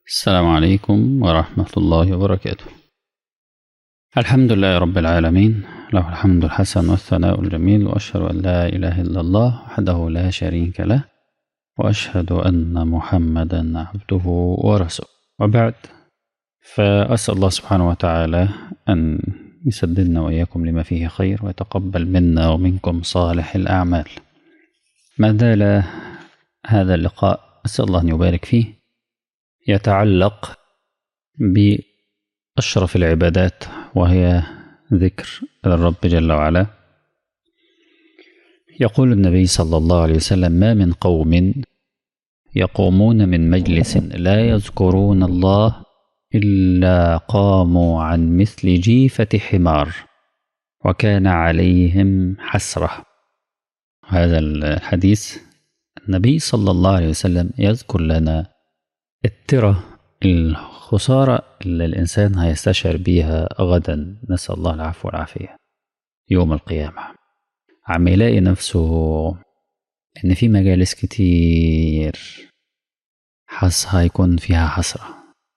السلام عليكم ورحمة الله وبركاته الحمد لله رب العالمين له الحمد الحسن والثناء الجميل وأشهد أن لا إله إلا الله وحده لا شريك له وأشهد أن محمدا عبده ورسوله وبعد فأسأل الله سبحانه وتعالى أن يسددنا وإياكم لما فيه خير ويتقبل منا ومنكم صالح الأعمال ما زال هذا اللقاء أسأل الله أن يبارك فيه يتعلق بأشرف العبادات وهي ذكر الرب جل وعلا يقول النبي صلى الله عليه وسلم ما من قوم يقومون من مجلس لا يذكرون الله إلا قاموا عن مثل جيفة حمار وكان عليهم حسرة هذا الحديث النبي صلى الله عليه وسلم يذكر لنا الترة الخسارة اللي الإنسان هيستشعر بيها غدا نسأل الله العفو والعافية يوم القيامة عم يلاقي نفسه إن في مجالس كتير حس هيكون فيها حسرة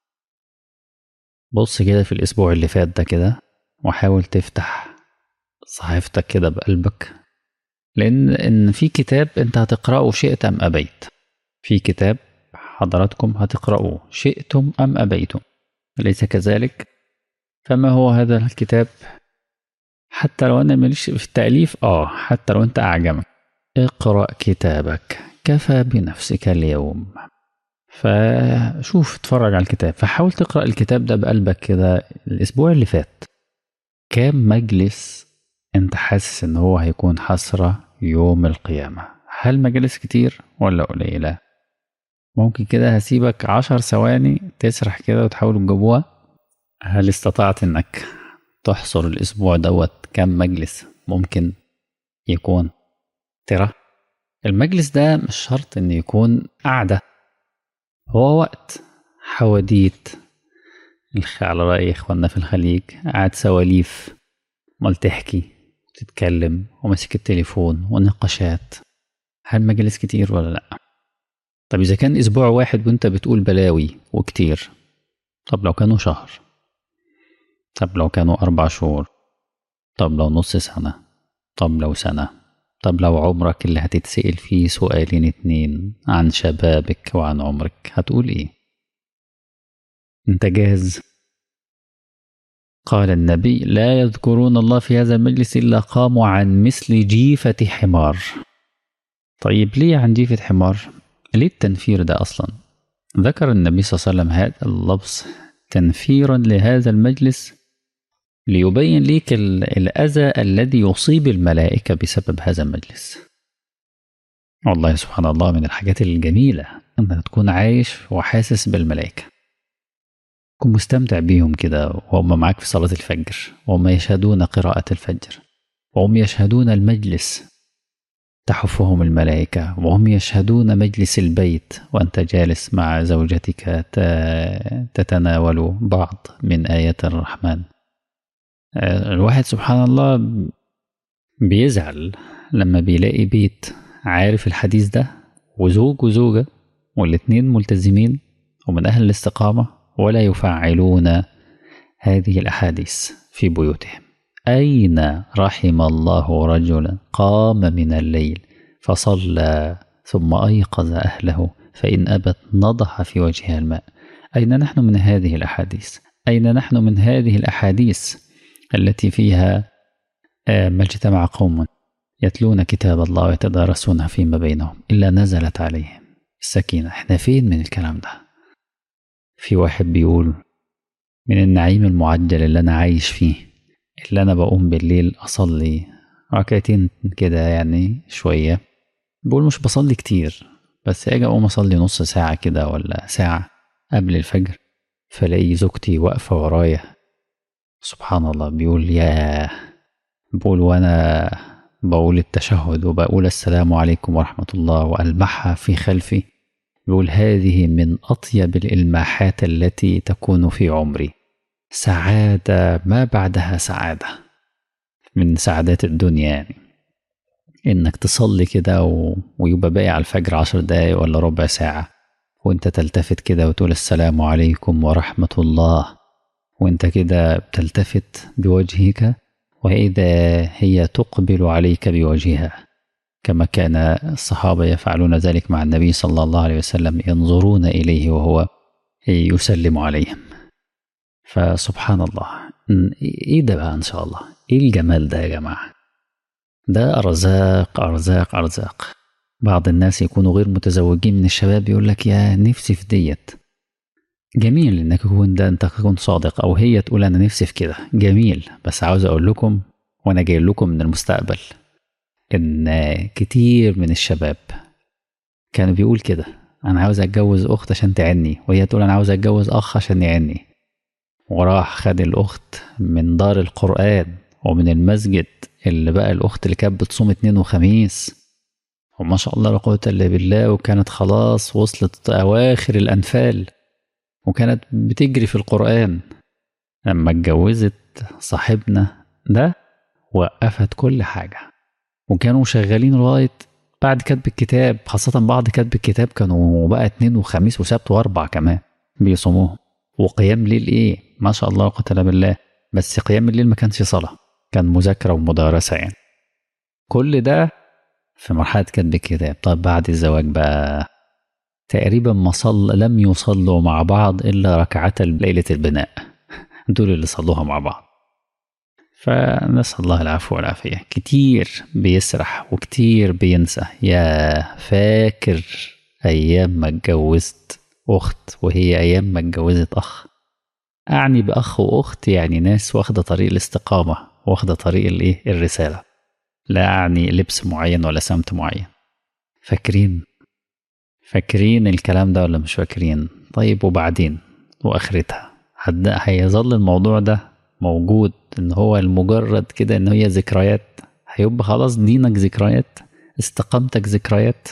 بص كده في الأسبوع اللي فات ده كده وحاول تفتح صحيفتك كده بقلبك لأن إن في كتاب أنت هتقرأه شئت أم أبيت في كتاب حضراتكم هتقرأوه شئتم أم أبيتم أليس كذلك فما هو هذا الكتاب حتى لو أنا ماليش في التأليف آه حتى لو أنت أعجمك اقرأ كتابك كفى بنفسك اليوم فشوف اتفرج على الكتاب فحاول تقرأ الكتاب ده بقلبك كده الأسبوع اللي فات كام مجلس أنت حاسس إن هو هيكون حسرة يوم القيامة هل مجالس كتير ولا قليلة ممكن كده هسيبك عشر ثواني تسرح كده وتحاول تجيبوها هل استطعت انك تحصر الاسبوع دوت كم مجلس ممكن يكون ترى المجلس ده مش شرط ان يكون قعدة هو وقت حواديت على رأي إخواننا في الخليج قاعد سواليف مال تحكي وتتكلم وماسك التليفون ونقاشات هل مجلس كتير ولا لأ طب إذا كان أسبوع واحد وأنت بتقول بلاوي وكتير طب لو كانوا شهر طب لو كانوا أربع شهور طب لو نص سنة طب لو سنة طب لو عمرك اللي هتتسأل فيه سؤالين اتنين عن شبابك وعن عمرك هتقول ايه انت جاهز قال النبي لا يذكرون الله في هذا المجلس إلا قاموا عن مثل جيفة حمار طيب ليه عن جيفة حمار ليه التنفير ده أصلا ذكر النبي صلى الله عليه وسلم هذا اللفظ تنفيرا لهذا المجلس ليبين ليك الأذى الذي يصيب الملائكة بسبب هذا المجلس والله سبحان الله من الحاجات الجميلة أنك تكون عايش وحاسس بالملائكة تكون مستمتع بيهم كده وهم معاك في صلاة الفجر وهم يشهدون قراءة الفجر وهم يشهدون المجلس تحفهم الملائكة وهم يشهدون مجلس البيت وأنت جالس مع زوجتك تتناول بعض من آيات الرحمن الواحد سبحان الله بيزعل لما بيلاقي بيت عارف الحديث ده وزوج وزوجة والاتنين ملتزمين ومن أهل الاستقامة ولا يفعلون هذه الأحاديث في بيوتهم أين رحم الله رجلا قام من الليل فصلى ثم أيقظ أهله فإن أبت نضح في وجهها الماء أين نحن من هذه الأحاديث أين نحن من هذه الأحاديث التي فيها ما اجتمع قوم يتلون كتاب الله ويتدارسونها فيما بينهم إلا نزلت عليهم السكينة احنا فين من الكلام ده في واحد بيقول من النعيم المعجل اللي أنا عايش فيه اللي أنا بقوم بالليل أصلي ركعتين كده يعني شوية بقول مش بصلي كتير بس أجي أقوم أصلي نص ساعة كده ولا ساعة قبل الفجر فلاقي زوجتي واقفة ورايا سبحان الله بيقول يا بقول وأنا بقول التشهد وبقول السلام عليكم ورحمة الله وألمحها في خلفي بيقول هذه من أطيب الإلماحات التي تكون في عمري سعادة ما بعدها سعادة من سعادات الدنيا يعني إنك تصلي كده و... ويبقى باقي على الفجر عشر دقايق ولا ربع ساعة وانت تلتفت كده وتقول السلام عليكم ورحمة الله وانت كده بتلتفت بوجهك وإذا هي تقبل عليك بوجهها كما كان الصحابة يفعلون ذلك مع النبي صلى الله عليه وسلم ينظرون إليه وهو يسلم عليهم فسبحان الله ايه ده بقى ان شاء الله ايه الجمال ده يا جماعه ده ارزاق ارزاق ارزاق بعض الناس يكونوا غير متزوجين من الشباب يقول لك يا نفسي في ديت جميل انك تكون ده انت تكون صادق او هي تقول انا نفسي في كده جميل بس عاوز اقول لكم وانا جاي لكم من المستقبل ان كتير من الشباب كان بيقول كده انا عاوز اتجوز اخت عشان تعني وهي تقول انا عاوز اتجوز اخ عشان يعني وراح خد الاخت من دار القران ومن المسجد اللي بقى الاخت اللي كانت بتصوم اتنين وخميس وما شاء الله لا قوه الا بالله وكانت خلاص وصلت اواخر الانفال وكانت بتجري في القران لما اتجوزت صاحبنا ده وقفت كل حاجه وكانوا شغالين لغايه بعد كتب الكتاب خاصة بعد كتب الكتاب كانوا بقى اتنين وخميس وسبت واربع كمان بيصوموهم وقيام ليل ايه ما شاء الله قتل بالله بس قيام الليل ما كانش صلاة كان مذاكرة ومدارسة يعني كل ده في مرحلة كتب الكتاب طب بعد الزواج بقى تقريبا ما صل لم يصلوا مع بعض إلا ركعة ليلة البناء دول اللي صلوها مع بعض فنسأل الله العفو والعافية كتير بيسرح وكتير بينسى يا فاكر أيام ما اتجوزت أخت وهي أيام ما اتجوزت أخ أعني بأخ وأخت يعني ناس واخدة طريق الاستقامة واخدة طريق الإيه الرسالة لا أعني لبس معين ولا سمت معين فاكرين فاكرين الكلام ده ولا مش فاكرين طيب وبعدين وآخرتها هيظل الموضوع ده موجود ان هو المجرد كده ان هي ذكريات هيبقى خلاص دينك ذكريات استقامتك ذكريات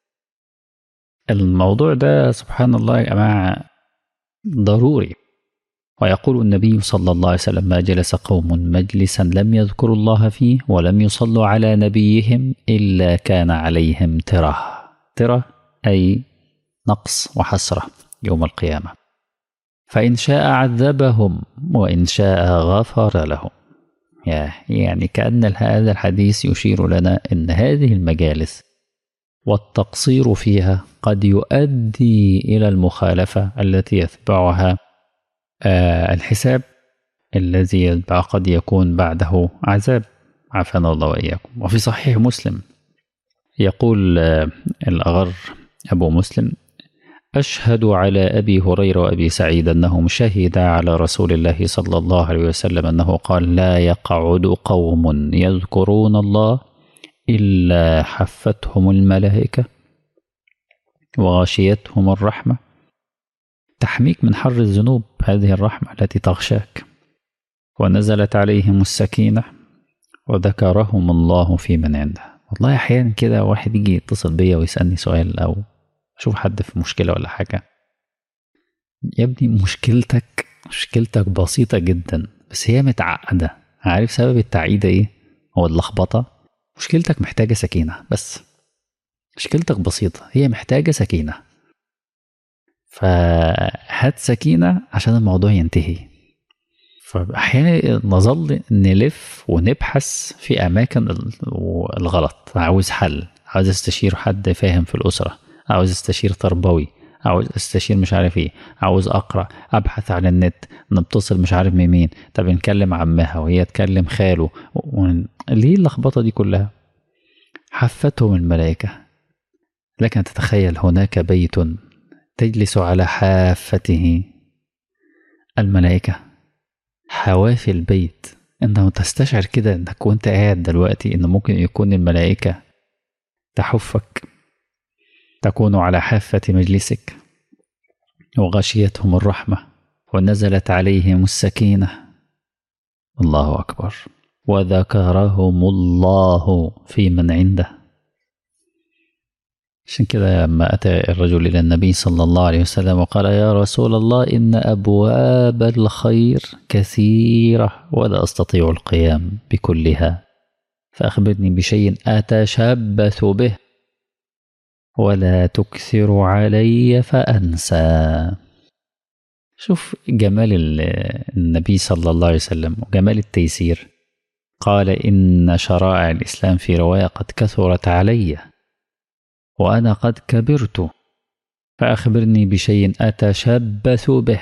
الموضوع ده سبحان الله يا جماعة ضروري ويقول النبي صلى الله عليه وسلم ما جلس قوم مجلسا لم يذكروا الله فيه ولم يصلوا على نبيهم إلا كان عليهم تره تره أي نقص وحسرة يوم القيامة فإن شاء عذبهم وإن شاء غفر لهم يعني كأن هذا الحديث يشير لنا أن هذه المجالس والتقصير فيها قد يؤدي إلى المخالفة التي يتبعها الحساب الذي يتبع قد يكون بعده عذاب عافانا الله وإياكم وفي صحيح مسلم يقول الأغر أبو مسلم أشهد على أبي هريرة وأبي سعيد أنهم شهدا على رسول الله صلى الله عليه وسلم أنه قال لا يقعد قوم يذكرون الله إلا حفتهم الملائكة وغشيتهم الرحمة تحميك من حر الذنوب هذه الرحمة التي تغشاك ونزلت عليهم السكينة وذكرهم الله في من عنده والله أحيانا كده واحد يجي يتصل بيا ويسألني سؤال أو اشوف حد في مشكله ولا حاجه يا ابني مشكلتك مشكلتك بسيطه جدا بس هي متعقده عارف سبب التعقيده ايه هو اللخبطه مشكلتك محتاجه سكينه بس مشكلتك بسيطه هي محتاجه سكينه فهات سكينه عشان الموضوع ينتهي فأحيانا نظل نلف ونبحث في أماكن الغلط عاوز حل عاوز استشير حد فاهم في الأسرة عاوز استشير تربوي عاوز استشير مش عارف ايه عاوز اقرا ابحث عن النت نتصل مش عارف من مين طب نكلم عمها وهي تكلم خاله و... ليه اللخبطه دي كلها حفتهم الملائكه لكن تتخيل هناك بيت تجلس على حافته الملائكه حوافي البيت انه تستشعر كده انك وانت قاعد دلوقتي انه ممكن يكون الملائكه تحفك تكون على حافة مجلسك وغشيتهم الرحمة ونزلت عليهم السكينة الله أكبر وذكرهم الله في من عنده عشان كده لما أتى الرجل إلى النبي صلى الله عليه وسلم وقال يا رسول الله إن أبواب الخير كثيرة ولا أستطيع القيام بكلها فأخبرني بشيء أتشبث به ولا تكثر علي فأنسى شوف جمال النبي صلى الله عليه وسلم وجمال التيسير قال إن شرائع الإسلام في رواية قد كثرت علي وأنا قد كبرت فأخبرني بشيء أتشبث به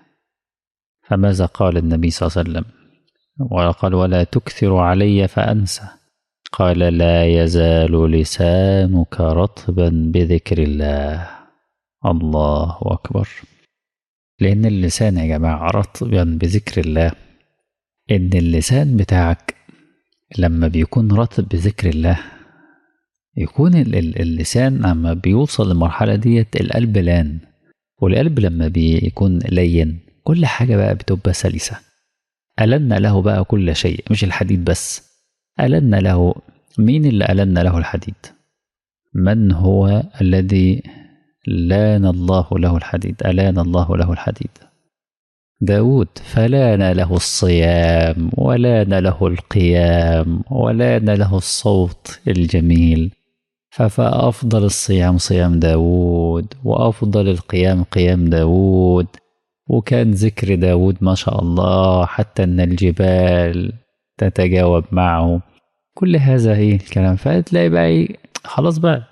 فماذا قال النبي صلى الله عليه وسلم وقال ولا تكثر علي فأنسى قال لا يزال لسانك رطبا بذكر الله الله أكبر لأن اللسان يا جماعة رطبا بذكر الله إن اللسان بتاعك لما بيكون رطب بذكر الله يكون اللسان لما بيوصل للمرحلة ديت القلب لان والقلب لما بيكون لين كل حاجة بقى بتبقى سلسة ألن له بقى كل شيء مش الحديد بس ألن له مين اللي ألن له الحديد من هو الذي لان الله له الحديد ألان الله له الحديد داود فلان له الصيام ولان له القيام ولان له الصوت الجميل فأفضل الصيام صيام داود وأفضل القيام قيام داود وكان ذكر داود ما شاء الله حتى أن الجبال تتجاوب معه كل هذا هي الكلام فتلاقي بقى إيه خلاص بقى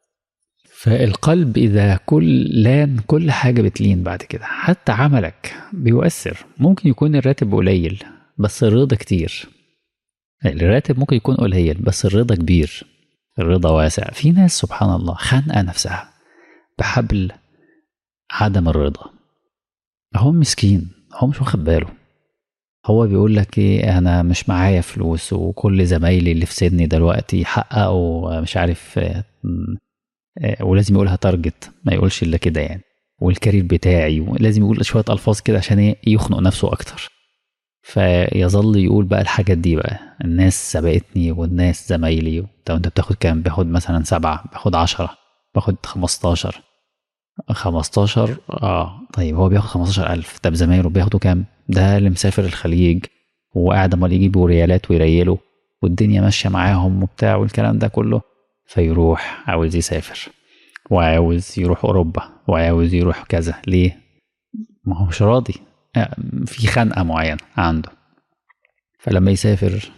فالقلب إذا كل لان كل حاجة بتلين بعد كده حتى عملك بيؤثر ممكن يكون الراتب قليل بس الرضا كتير الراتب ممكن يكون قليل بس الرضا كبير الرضا واسع في ناس سبحان الله خانقة نفسها بحبل عدم الرضا هو مسكين هو مش واخد باله هو بيقول لك ايه انا مش معايا فلوس وكل زمايلي اللي في سني دلوقتي حققوا مش عارف ولازم يقولها تارجت ما يقولش الا كده يعني والكارير بتاعي ولازم يقول شويه الفاظ كده عشان ايه يخنق نفسه اكتر فيظل يقول بقى الحاجات دي بقى الناس سبقتني والناس زمايلي طب انت بتاخد كام باخد مثلا سبعة باخد عشرة باخد خمستاشر خمستاشر اه طيب هو بياخد خمستاشر ألف طب زمايله بياخدوا كام ده اللي مسافر الخليج وقاعد امال يجيبوا ريالات ويريلوا والدنيا ماشية معاهم وبتاع والكلام ده كله فيروح عاوز يسافر وعاوز يروح أوروبا وعاوز يروح كذا ليه؟ ما هو مش راضي في خنقة معينة عنده فلما يسافر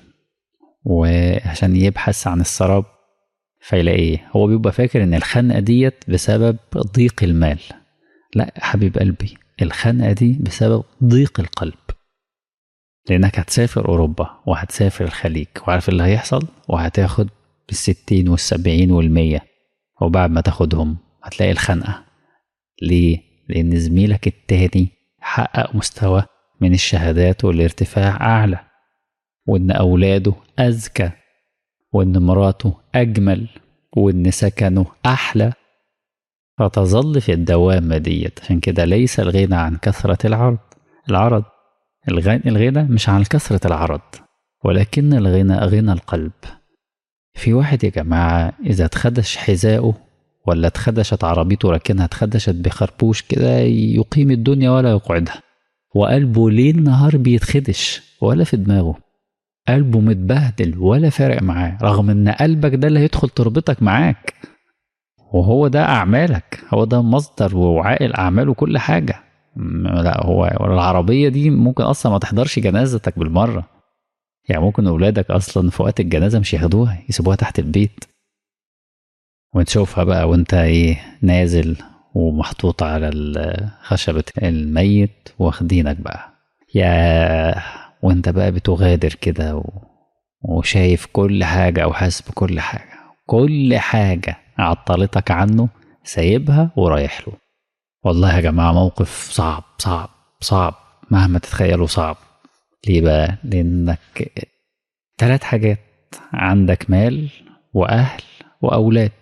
وعشان يبحث عن السراب فيلاقيه هو بيبقى فاكر ان الخنقة ديت بسبب ضيق المال لا حبيب قلبي الخنقة دي بسبب ضيق القلب لانك هتسافر اوروبا وهتسافر الخليج وعارف اللي هيحصل وهتاخد بالستين والسبعين والمية وبعد ما تاخدهم هتلاقي الخنقة ليه؟ لأن زميلك التاني حقق مستوى من الشهادات والارتفاع أعلى وإن أولاده أذكى وإن مراته أجمل وإن سكنه أحلى فتظل في الدوامة ديت عشان كده ليس الغنى عن كثرة العرض العرض الغنى مش عن كثرة العرض ولكن الغنى غنى القلب في واحد يا جماعة إذا اتخدش حذاؤه ولا اتخدشت عربيته راكنها اتخدشت بخربوش كده يقيم الدنيا ولا يقعدها وقلبه ليل نهار بيتخدش ولا في دماغه قلبه متبهدل ولا فارق معاه رغم ان قلبك ده اللي هيدخل تربطك معاك وهو ده اعمالك هو ده مصدر ووعاء الاعمال وكل حاجه لا هو العربيه دي ممكن اصلا ما تحضرش جنازتك بالمره يعني ممكن اولادك اصلا في وقت الجنازه مش ياخدوها يسيبوها تحت البيت وتشوفها بقى وانت ايه نازل ومحطوط على خشبة الميت واخدينك بقى يا وانت بقى بتغادر كده و... وشايف كل حاجة او حاسس بكل حاجة كل حاجة عطلتك عنه سايبها ورايح له والله يا جماعة موقف صعب صعب صعب مهما تتخيلوا صعب ليه بقى لانك ثلاث حاجات عندك مال واهل واولاد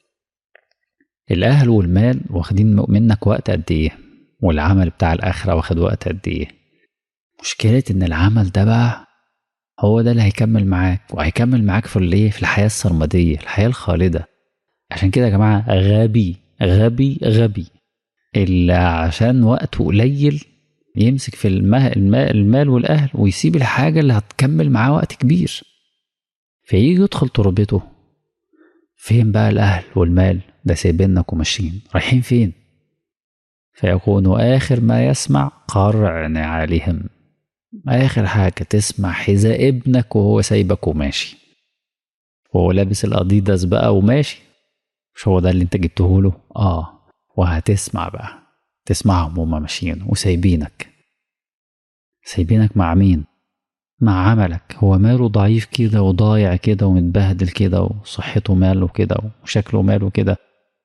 الاهل والمال واخدين منك وقت قد ايه والعمل بتاع الاخره واخد وقت قد ايه مشكله ان العمل ده بقى هو ده اللي هيكمل معاك وهيكمل معاك في الايه في الحياه السرمديه الحياه الخالده عشان كده يا جماعه غبي غبي غبي اللي عشان وقته قليل يمسك في المال, المال والاهل ويسيب الحاجه اللي هتكمل معاه وقت كبير فيجي يدخل تربته فين بقى الأهل والمال ده سايبينك وماشيين رايحين فين فيكون آخر ما يسمع قرع نعالهم آخر حاجة تسمع حذاء ابنك وهو سايبك وماشي وهو لابس الأديداس بقى وماشي مش هو ده اللي انت جبته له اه وهتسمع بقى تسمعهم وهم ماشيين وسايبينك سايبينك مع مين مع عملك هو ماله ضعيف كده وضايع كده ومتبهدل كده وصحته ماله كده وشكله ماله كده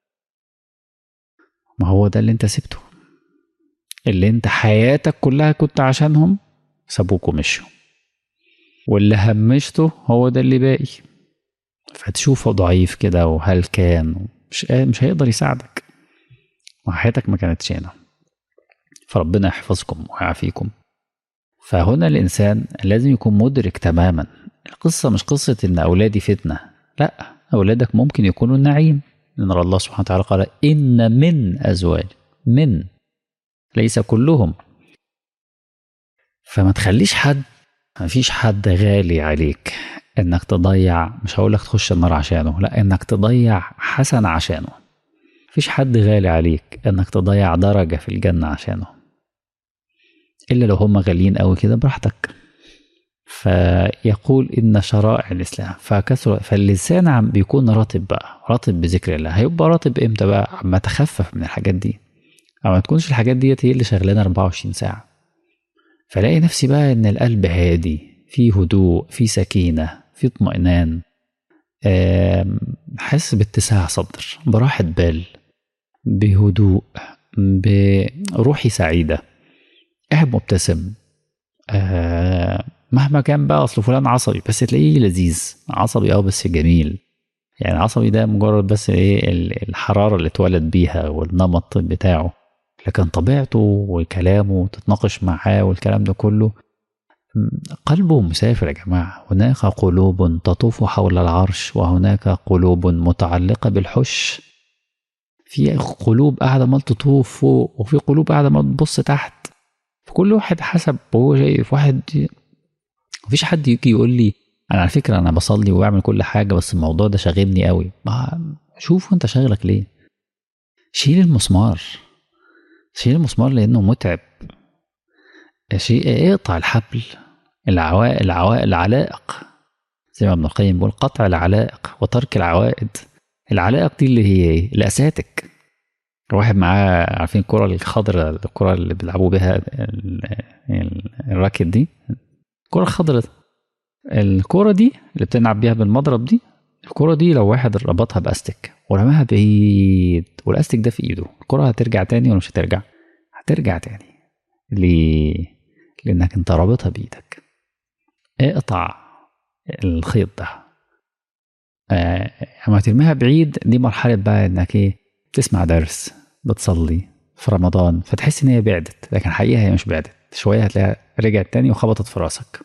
ما هو ده اللي انت سبته اللي انت حياتك كلها كنت عشانهم سابوك ومشوا واللي همشته هو ده اللي باقي فتشوفه ضعيف كده وهلكان مش مش هيقدر يساعدك وحياتك ما كانتش هنا فربنا يحفظكم ويعافيكم فهنا الإنسان لازم يكون مدرك تماما القصة مش قصة إن أولادي فتنة لا أولادك ممكن يكونوا النعيم لأن الله سبحانه وتعالى قال إن من أزواج من ليس كلهم فما تخليش حد ما فيش حد غالي عليك انك تضيع مش هقول لك تخش النار عشانه لا انك تضيع حسنة عشانه مفيش حد غالي عليك انك تضيع درجة في الجنة عشانه الا لو هم غاليين قوي كده براحتك فيقول ان شرائع الاسلام فكثر فاللسان عم بيكون رطب بقى رطب بذكر الله هيبقى رطب امتى بقى عما تخفف من الحاجات دي او ما تكونش الحاجات ديت هي اللي شغلانه 24 ساعه فلاقي نفسي بقى ان القلب هادي في هدوء في سكينه في اطمئنان حس باتساع صدر براحة بال بهدوء بروحي سعيدة قاعد مبتسم مهما كان بقى اصل فلان عصبي بس تلاقيه لذيذ عصبي اه بس جميل يعني عصبي ده مجرد بس ايه الحرارة اللي اتولد بيها والنمط بتاعه لكن طبيعته وكلامه تتناقش معاه والكلام ده كله قلبه مسافر يا جماعة هناك قلوب تطوف حول العرش وهناك قلوب متعلقة بالحش في قلوب قاعدة ما تطوف فوق وفي قلوب قاعدة ما تبص تحت فكل واحد حسب وهو شايف واحد مفيش حد يجي يقول لي انا على فكرة انا بصلي وبعمل كل حاجة بس الموضوع ده شاغلني قوي ما شوف انت شاغلك ليه شيل المسمار شيل المسمار لانه متعب شيء اقطع الحبل العوائق العوائق العلائق زي ما ابن القيم بيقول قطع العلائق وترك العوائد العلائق دي اللي هي ايه الاساتك واحد معاه عارفين الكرة الخضراء الكرة اللي بيلعبوا بيها الراكت دي الكرة الخضراء الكرة دي اللي بتلعب بيها بالمضرب دي الكرة دي لو واحد ربطها باستك ورماها بعيد والاستك ده في ايده الكرة هترجع تاني ولا مش هترجع؟ هترجع تاني ليه؟ لانك انت رابطها بايدك اقطع الخيط ده آه، اما ترميها بعيد دي مرحلة بقى انك ايه تسمع درس بتصلي في رمضان فتحس ان هي بعدت لكن الحقيقة هي مش بعدت شوية هتلاقيها رجعت تاني وخبطت في راسك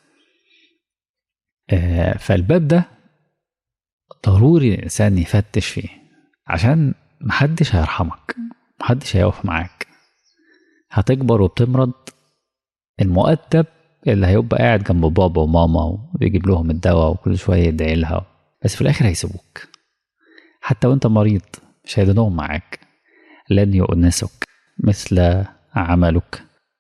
آه، فالباب ده ضروري الانسان يفتش فيه عشان محدش هيرحمك محدش هيقف معاك هتكبر وبتمرض المؤدب اللي هيبقى قاعد جنب بابا وماما وبيجيب لهم الدواء وكل شويه يدعي لها بس في الاخر هيسيبوك حتى وانت مريض مش هيدنوهم معاك لن يؤنسك مثل عملك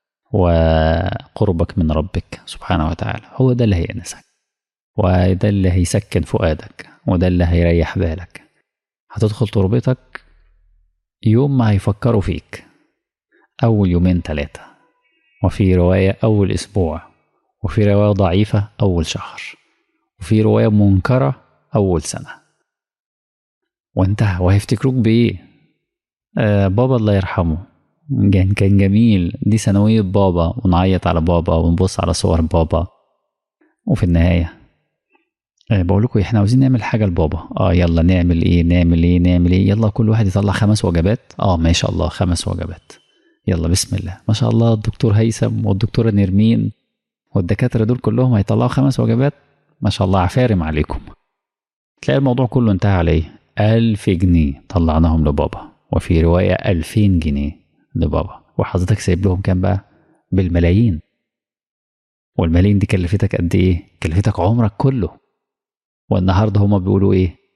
وقربك من ربك سبحانه وتعالى هو ده اللي هيأنسك وده اللي هيسكن فؤادك وده اللي هيريح بالك هتدخل تربتك يوم ما هيفكروا فيك أول يومين ثلاثة وفي رواية أول أسبوع وفي رواية ضعيفة أول شهر وفي رواية منكرة أول سنة وانتهى وهيفتكروك بإيه آه بابا الله يرحمه كان كان جميل دي ثانوية بابا ونعيط على بابا ونبص على صور بابا وفي النهاية آه بقول لكم احنا عاوزين نعمل حاجة لبابا اه يلا نعمل ايه نعمل ايه نعمل ايه يلا كل واحد يطلع خمس وجبات اه ما شاء الله خمس وجبات يلا بسم الله ما شاء الله الدكتور هيثم والدكتورة نرمين والدكاترة دول كلهم هيطلعوا خمس وجبات ما شاء الله عفارم عليكم تلاقي الموضوع كله انتهى عليه ألف جنيه طلعناهم لبابا وفي رواية ألفين جنيه لبابا وحضرتك سايب لهم كام بقى بالملايين والملايين دي كلفتك قد ايه كلفتك عمرك كله والنهارده هما بيقولوا ايه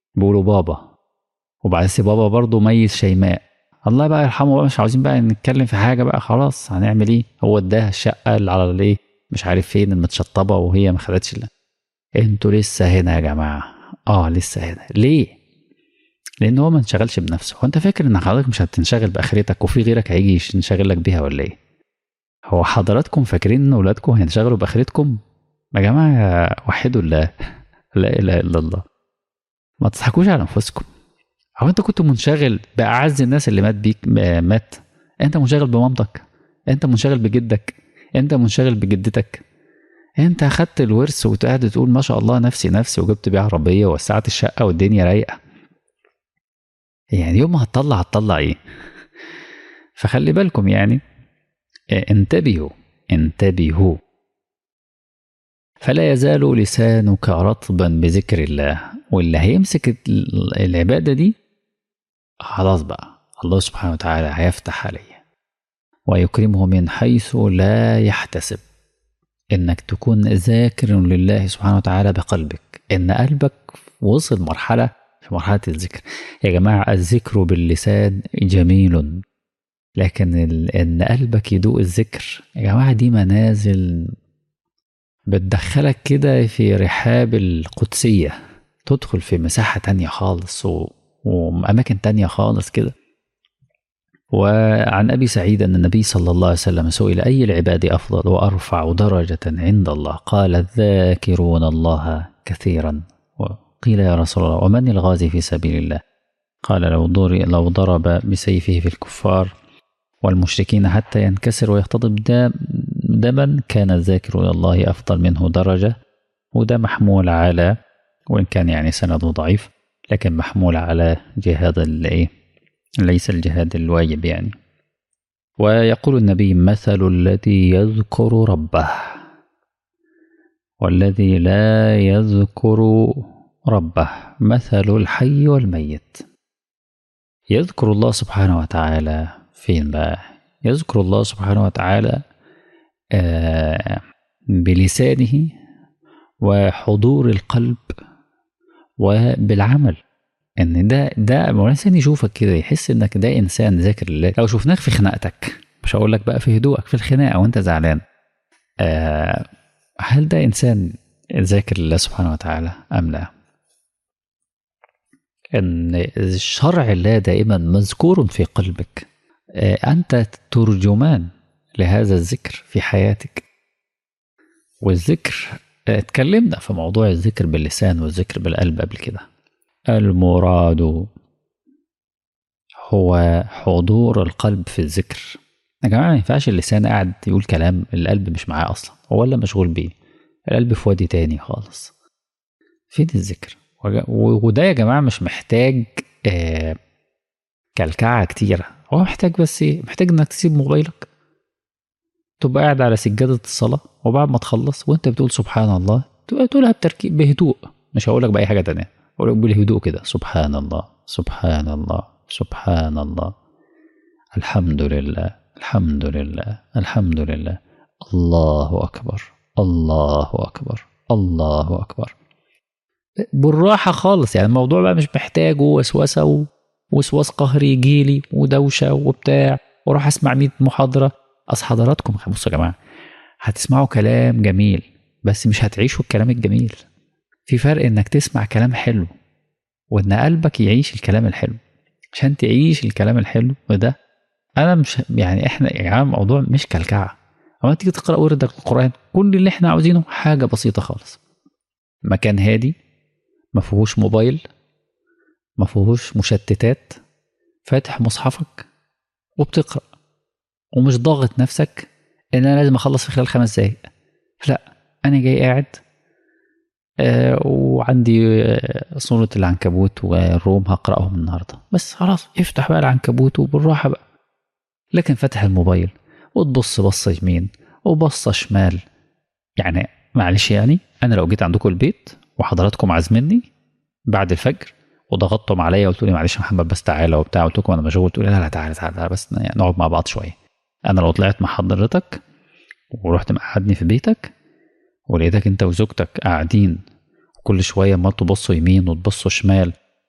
بيقولوا بابا وبعد سي بابا برضه ميز شيماء الله بقى يرحمه بقى مش عاوزين بقى نتكلم في حاجه بقى خلاص هنعمل ايه هو اداها الشقه اللي على الايه مش عارف فين المتشطبه وهي ما خدتش لا انتوا لسه هنا يا جماعه اه لسه هنا ليه لان هو ما انشغلش بنفسه هو انت فاكر ان حضرتك مش هتنشغل باخرتك وفي غيرك هيجي ينشغل لك بيها ولا ايه هو حضراتكم فاكرين ان اولادكم هينشغلوا باخرتكم يا جماعه وحدوا الله لا اله الا الله ما تضحكوش على انفسكم هو انت كنت منشغل باعز الناس اللي مات بيك مات انت منشغل بمامتك انت منشغل بجدك انت منشغل بجدتك انت اخدت الورث وقاعد تقول ما شاء الله نفسي نفسي وجبت بيها عربيه ووسعت الشقه والدنيا رايقه يعني يوم ما هتطلع هتطلع ايه فخلي بالكم يعني انتبهوا انتبهوا فلا يزال لسانك رطبا بذكر الله واللي هيمسك العبادة دي خلاص بقى الله سبحانه وتعالى هيفتح عليه ويكرمه من حيث لا يحتسب انك تكون ذاكر لله سبحانه وتعالى بقلبك ان قلبك وصل مرحلة في مرحلة الذكر يا جماعة الذكر باللسان جميل لكن ان قلبك يدوق الذكر يا جماعة دي منازل بتدخلك كده في رحاب القدسية تدخل في مساحة تانية خالص و... وأماكن تانية خالص كده وعن أبي سعيد أن النبي صلى الله عليه وسلم سئل أي العباد أفضل وأرفع درجة عند الله قال الذاكرون الله كثيرا وقيل يا رسول الله ومن الغازي في سبيل الله قال لو, لو ضرب بسيفه في الكفار والمشركين حتى ينكسر ويختضب دما كان الذاكر إلى الله أفضل منه درجة وده محمول على وإن كان يعني سنده ضعيف لكن محمول على جهاد الإيه ليس الجهاد الواجب يعني ويقول النبي مثل الذي يذكر ربه والذي لا يذكر ربه مثل الحي والميت يذكر الله سبحانه وتعالى فين بقى يذكر الله سبحانه وتعالى آه بلسانه وحضور القلب وبالعمل ان ده ده الانسان يشوفك كده يحس انك ده انسان ذاكر لله لو شفناك في خناقتك مش هقول لك بقى في هدوءك في الخناقه وانت زعلان آه هل ده انسان ذاكر لله سبحانه وتعالى ام لا ان شرع الله دائما مذكور في قلبك آه انت ترجمان لهذا الذكر في حياتك والذكر اتكلمنا في موضوع الذكر باللسان والذكر بالقلب قبل كده المراد هو حضور القلب في الذكر يا جماعة ما ينفعش اللسان قاعد يقول كلام القلب مش معاه أصلا هو ولا مشغول بيه القلب في وادي تاني خالص فين الذكر وده يا جماعة مش محتاج آه كلكعة كتيرة هو محتاج بس ايه محتاج انك تسيب موبايلك تبقى قاعد على سجادة الصلاة وبعد ما تخلص وانت بتقول سبحان الله تقولها بتركيب بهدوء مش هقول لك بأي حاجة تانية هقول لك بالهدوء كده سبحان الله سبحان الله سبحان الله الحمد لله الحمد لله الحمد لله الله أكبر الله أكبر الله أكبر بالراحة خالص يعني الموضوع بقى مش محتاج وسوسة ووسواس قهري يجيلي ودوشة وبتاع واروح اسمع 100 محاضرة اصل حضراتكم بصوا يا جماعه هتسمعوا كلام جميل بس مش هتعيشوا الكلام الجميل في فرق انك تسمع كلام حلو وان قلبك يعيش الكلام الحلو عشان تعيش الكلام الحلو وده انا مش يعني احنا يا جماعه الموضوع مش كلكعه اما تيجي تقرا وردك القران كل اللي احنا عاوزينه حاجه بسيطه خالص مكان هادي ما فيهوش موبايل ما فيهوش مشتتات فاتح مصحفك وبتقرا ومش ضاغط نفسك ان انا لازم اخلص في خلال خمس دقايق لا انا جاي قاعد آه وعندي آه سورة العنكبوت والروم هقرأهم النهاردة بس خلاص افتح بقى العنكبوت وبالراحة بقى لكن فتح الموبايل وتبص بصة يمين وبصة شمال يعني معلش يعني أنا لو جيت عندكم البيت وحضراتكم عازميني بعد الفجر وضغطتم عليا وقلتوا لي معلش يا محمد بس تعالى وبتاع قلت لكم انا مشغول تقول لا لا تعالى تعالى بس نقعد مع بعض شويه انا لو طلعت مع حضرتك ورحت مقعدني في بيتك ولقيتك انت وزوجتك قاعدين كل شويه ما تبصوا يمين وتبصوا شمال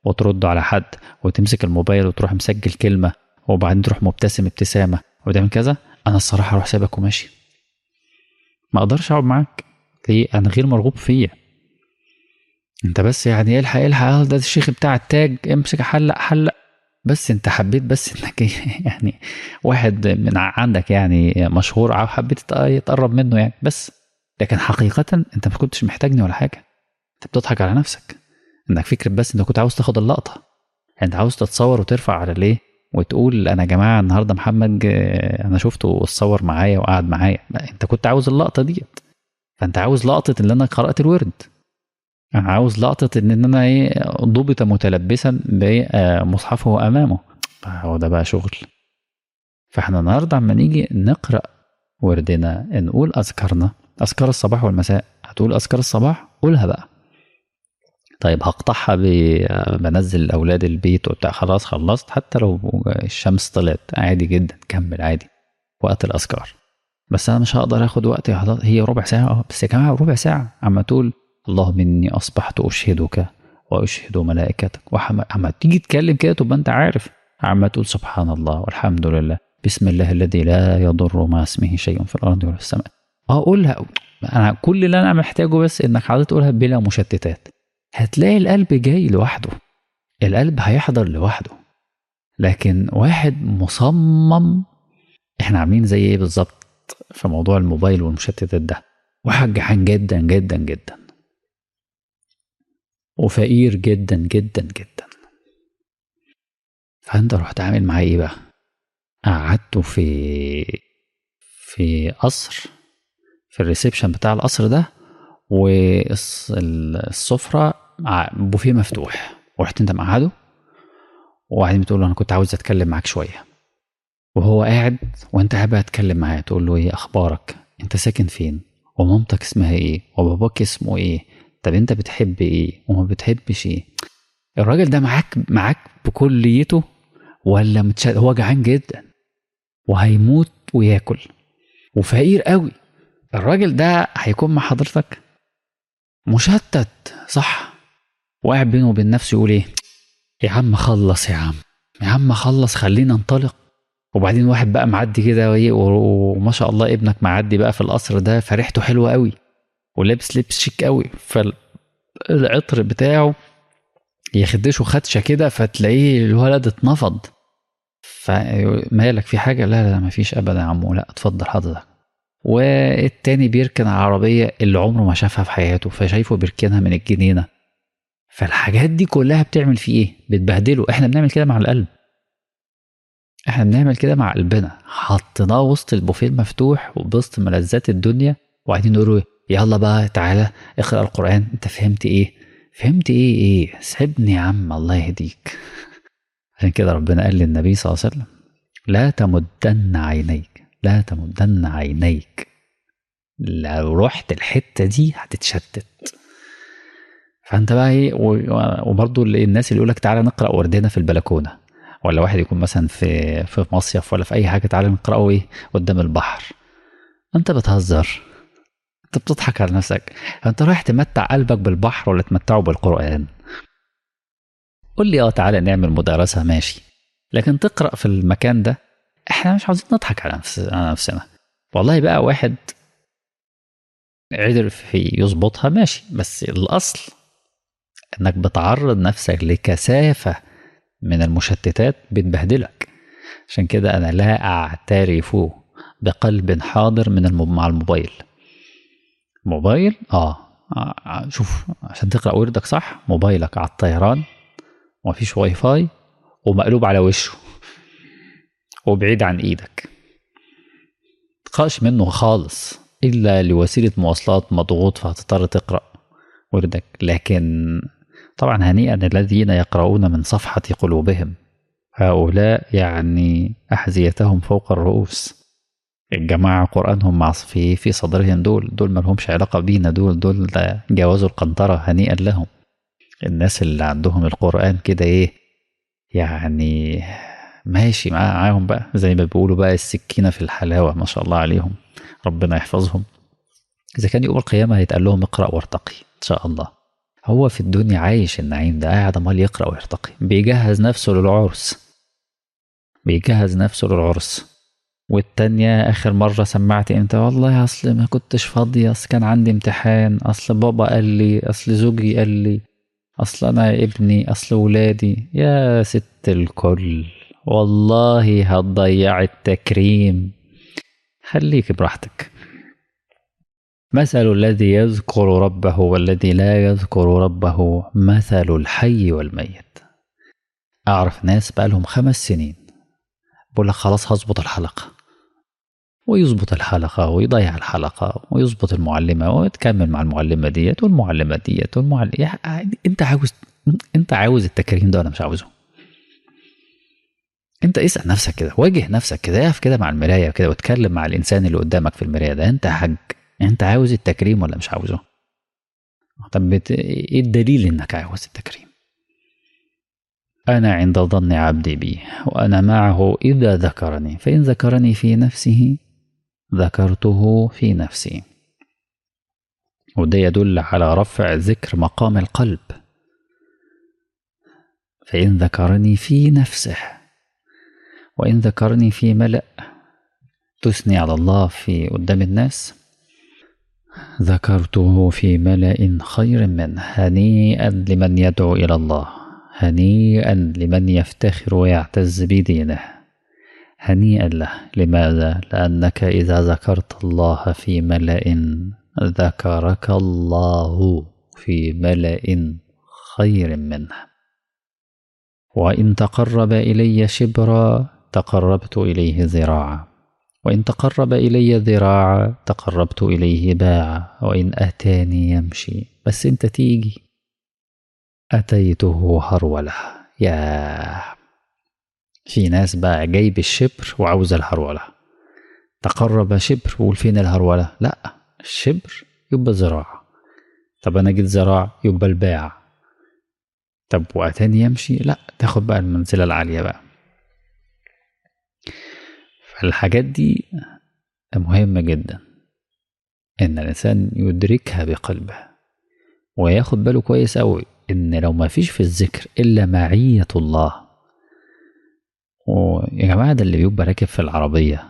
وترد على حد وتمسك الموبايل وتروح مسجل كلمه وبعدين تروح مبتسم ابتسامه وتعمل كذا انا الصراحه اروح سايبك وماشي ما اقدرش اقعد معاك ليه انا غير مرغوب فيا انت بس يعني الحق الحق آه، ده الشيخ بتاع التاج امسك حلق حلق بس انت حبيت بس انك يعني واحد من عندك يعني مشهور حبيت تقرب منه يعني بس لكن حقيقة انت ما كنتش محتاجني ولا حاجة انت بتضحك على نفسك انك فكرة بس انت كنت عاوز تاخد اللقطة انت عاوز تتصور وترفع على ليه وتقول انا يا جماعة النهاردة محمد انا شفته اتصور معايا وقعد معايا انت كنت عاوز اللقطة ديت فانت عاوز لقطة اللي انا قرأت الورد انا عاوز لقطة ان انا ايه ضبط متلبسا بمصحفه امامه هو ده بقى شغل فاحنا النهارده اما نيجي نقرا وردنا نقول اذكارنا اذكار الصباح والمساء هتقول اذكار الصباح قولها بقى طيب هقطعها بنزل اولاد البيت وبتاع خلاص خلصت حتى لو الشمس طلعت عادي جدا كمل عادي وقت الاذكار بس انا مش هقدر اخد وقت هي ربع ساعه اه بس يا جماعه ربع ساعه عما تقول اللهم اني اصبحت اشهدك واشهد ملائكتك وعما تيجي تتكلم كده تبقى انت عارف عما تقول سبحان الله والحمد لله بسم الله الذي لا يضر مع اسمه شيء في الارض ولا في السماء اقولها انا كل اللي انا محتاجه بس انك حضرتك تقولها بلا مشتتات هتلاقي القلب جاي لوحده القلب هيحضر لوحده لكن واحد مصمم احنا عاملين زي ايه بالظبط في موضوع الموبايل والمشتتات ده واحد جعان جدا جدا جدا وفقير جدا جدا جدا فانت رحت عامل معاه ايه بقى قعدته في في قصر في الريسبشن بتاع القصر ده والسفرة بوفيه مفتوح ورحت انت مقعده وبعدين بتقول له انا كنت عاوز اتكلم معاك شويه وهو قاعد وانت قاعد تتكلم معاه تقول له ايه اخبارك انت ساكن فين ومامتك اسمها ايه وباباك اسمه ايه طب انت بتحب ايه وما بتحبش ايه الراجل ده معاك معاك بكليته ولا متشد هو جعان جدا وهيموت وياكل وفقير قوي الراجل ده هيكون مع حضرتك مشتت صح وقاعد بينه وبين نفسه يقول ايه يا عم خلص يا عم يا عم خلص خلينا ننطلق وبعدين واحد بقى معدي كده وما شاء الله ابنك معدي بقى في القصر ده فريحته حلوه قوي ولابس لبس شيك قوي فالعطر بتاعه يخدشه خدشه كده فتلاقيه الولد اتنفض فمالك في حاجه لا لا ما فيش ابدا يا عمو لا اتفضل حضرتك والتاني بيركن العربيه اللي عمره ما شافها في حياته فشايفه بيركنها من الجنينه فالحاجات دي كلها بتعمل فيه ايه بتبهدله احنا بنعمل كده مع القلب احنا بنعمل كده مع قلبنا حطيناه وسط البوفيه المفتوح وبسط ملذات الدنيا وبعدين نقول يلا بقى تعالى اقرا القران انت فهمت ايه فهمت ايه ايه سيبني يا عم الله يهديك عشان كده ربنا قال للنبي صلى الله عليه وسلم لا تمدن عينيك لا تمدن عينيك لو رحت الحته دي هتتشتت فانت بقى ايه وبرضه الناس اللي يقول لك تعالى نقرا وردنا في البلكونه ولا واحد يكون مثلا في في مصيف ولا في اي حاجه تعالى نقراه ايه قدام البحر انت بتهزر انت بتضحك على نفسك انت رايح تمتع قلبك بالبحر ولا تمتعه بالقرآن قول لي اه تعالى نعمل مدرسة ماشي لكن تقرأ في المكان ده احنا مش عاوزين نضحك على, على نفسنا والله بقى واحد قدر في يظبطها ماشي بس الأصل انك بتعرض نفسك لكثافة من المشتتات بتبهدلك عشان كده انا لا اعترف بقلب حاضر من مع الموبايل موبايل آه. آه شوف عشان تقرا وردك صح موبايلك على الطيران ومفيش واي فاي ومقلوب على وشه وبعيد عن ايدك تقراش منه خالص الا لوسيله مواصلات مضغوط فهتضطر تقرا وردك لكن طبعا هنيئا الذين يقرؤون من صفحه قلوبهم هؤلاء يعني احذيتهم فوق الرؤوس الجماعة قرآنهم مع في في صدرهم دول دول ما لهمش علاقة بينا دول دول جاوزوا القنطرة هنيئا لهم الناس اللي عندهم القرآن كده ايه يعني ماشي معاهم بقى زي ما بيقولوا بقى السكينة في الحلاوة ما شاء الله عليهم ربنا يحفظهم إذا كان يوم القيامة هيتقال لهم اقرأ وارتقي إن شاء الله هو في الدنيا عايش النعيم ده قاعد عمال يقرأ ويرتقي بيجهز نفسه للعرس بيجهز نفسه للعرس والتانية آخر مرة سمعت امتى والله أصل ما كنتش فاضية أصل كان عندي امتحان أصل بابا قال لي أصل زوجي قال لي أصل أنا ابني أصل ولادي يا ست الكل والله هتضيع التكريم خليك براحتك مثل الذي يذكر ربه والذي لا يذكر ربه مثل الحي والميت أعرف ناس بقالهم خمس سنين بقول لك خلاص هظبط الحلقة ويظبط الحلقة ويضيع الحلقة ويظبط المعلمة ويتكمل مع المعلمة ديت والمعلمة ديت والمعلم يعني انت عاوز انت عاوز التكريم ده انا مش عاوزه انت اسال نفسك كده واجه نفسك كده اقف كده مع المرايه كده واتكلم مع الانسان اللي قدامك في المرايه ده انت حاج انت عاوز التكريم ولا مش عاوزه طب بت... ايه الدليل انك عاوز التكريم انا عند ظن عبدي بي وانا معه اذا ذكرني فان ذكرني في نفسه ذكرته في نفسي وده يدل على رفع ذكر مقام القلب فإن ذكرني في نفسه وإن ذكرني في ملأ تثني على الله في قدام الناس ذكرته في ملأ خير منه هنيئا لمن يدعو إلى الله هنيئا لمن يفتخر ويعتز بدينه هنيئا له لماذا لانك اذا ذكرت الله في ملا ذكرك الله في ملا خير منه وان تقرب الي شبرا تقربت اليه ذراعا وان تقرب الي ذراعا تقربت اليه باعا وان اتاني يمشي بس انت تيجي اتيته هروله يا في ناس بقى جايب الشبر وعاوز الهرولة تقرب شبر وقول فين الهرولة لا الشبر يبقى زراعة طب أنا جيت زراع يبقى الباع طب وأتاني يمشي لا تاخد بقى المنزلة العالية بقى فالحاجات دي مهمة جدا إن الإنسان يدركها بقلبه وياخد باله كويس أوي إن لو ما فيش في الذكر إلا معية الله ويا جماعة ده اللي بيبقى راكب في العربية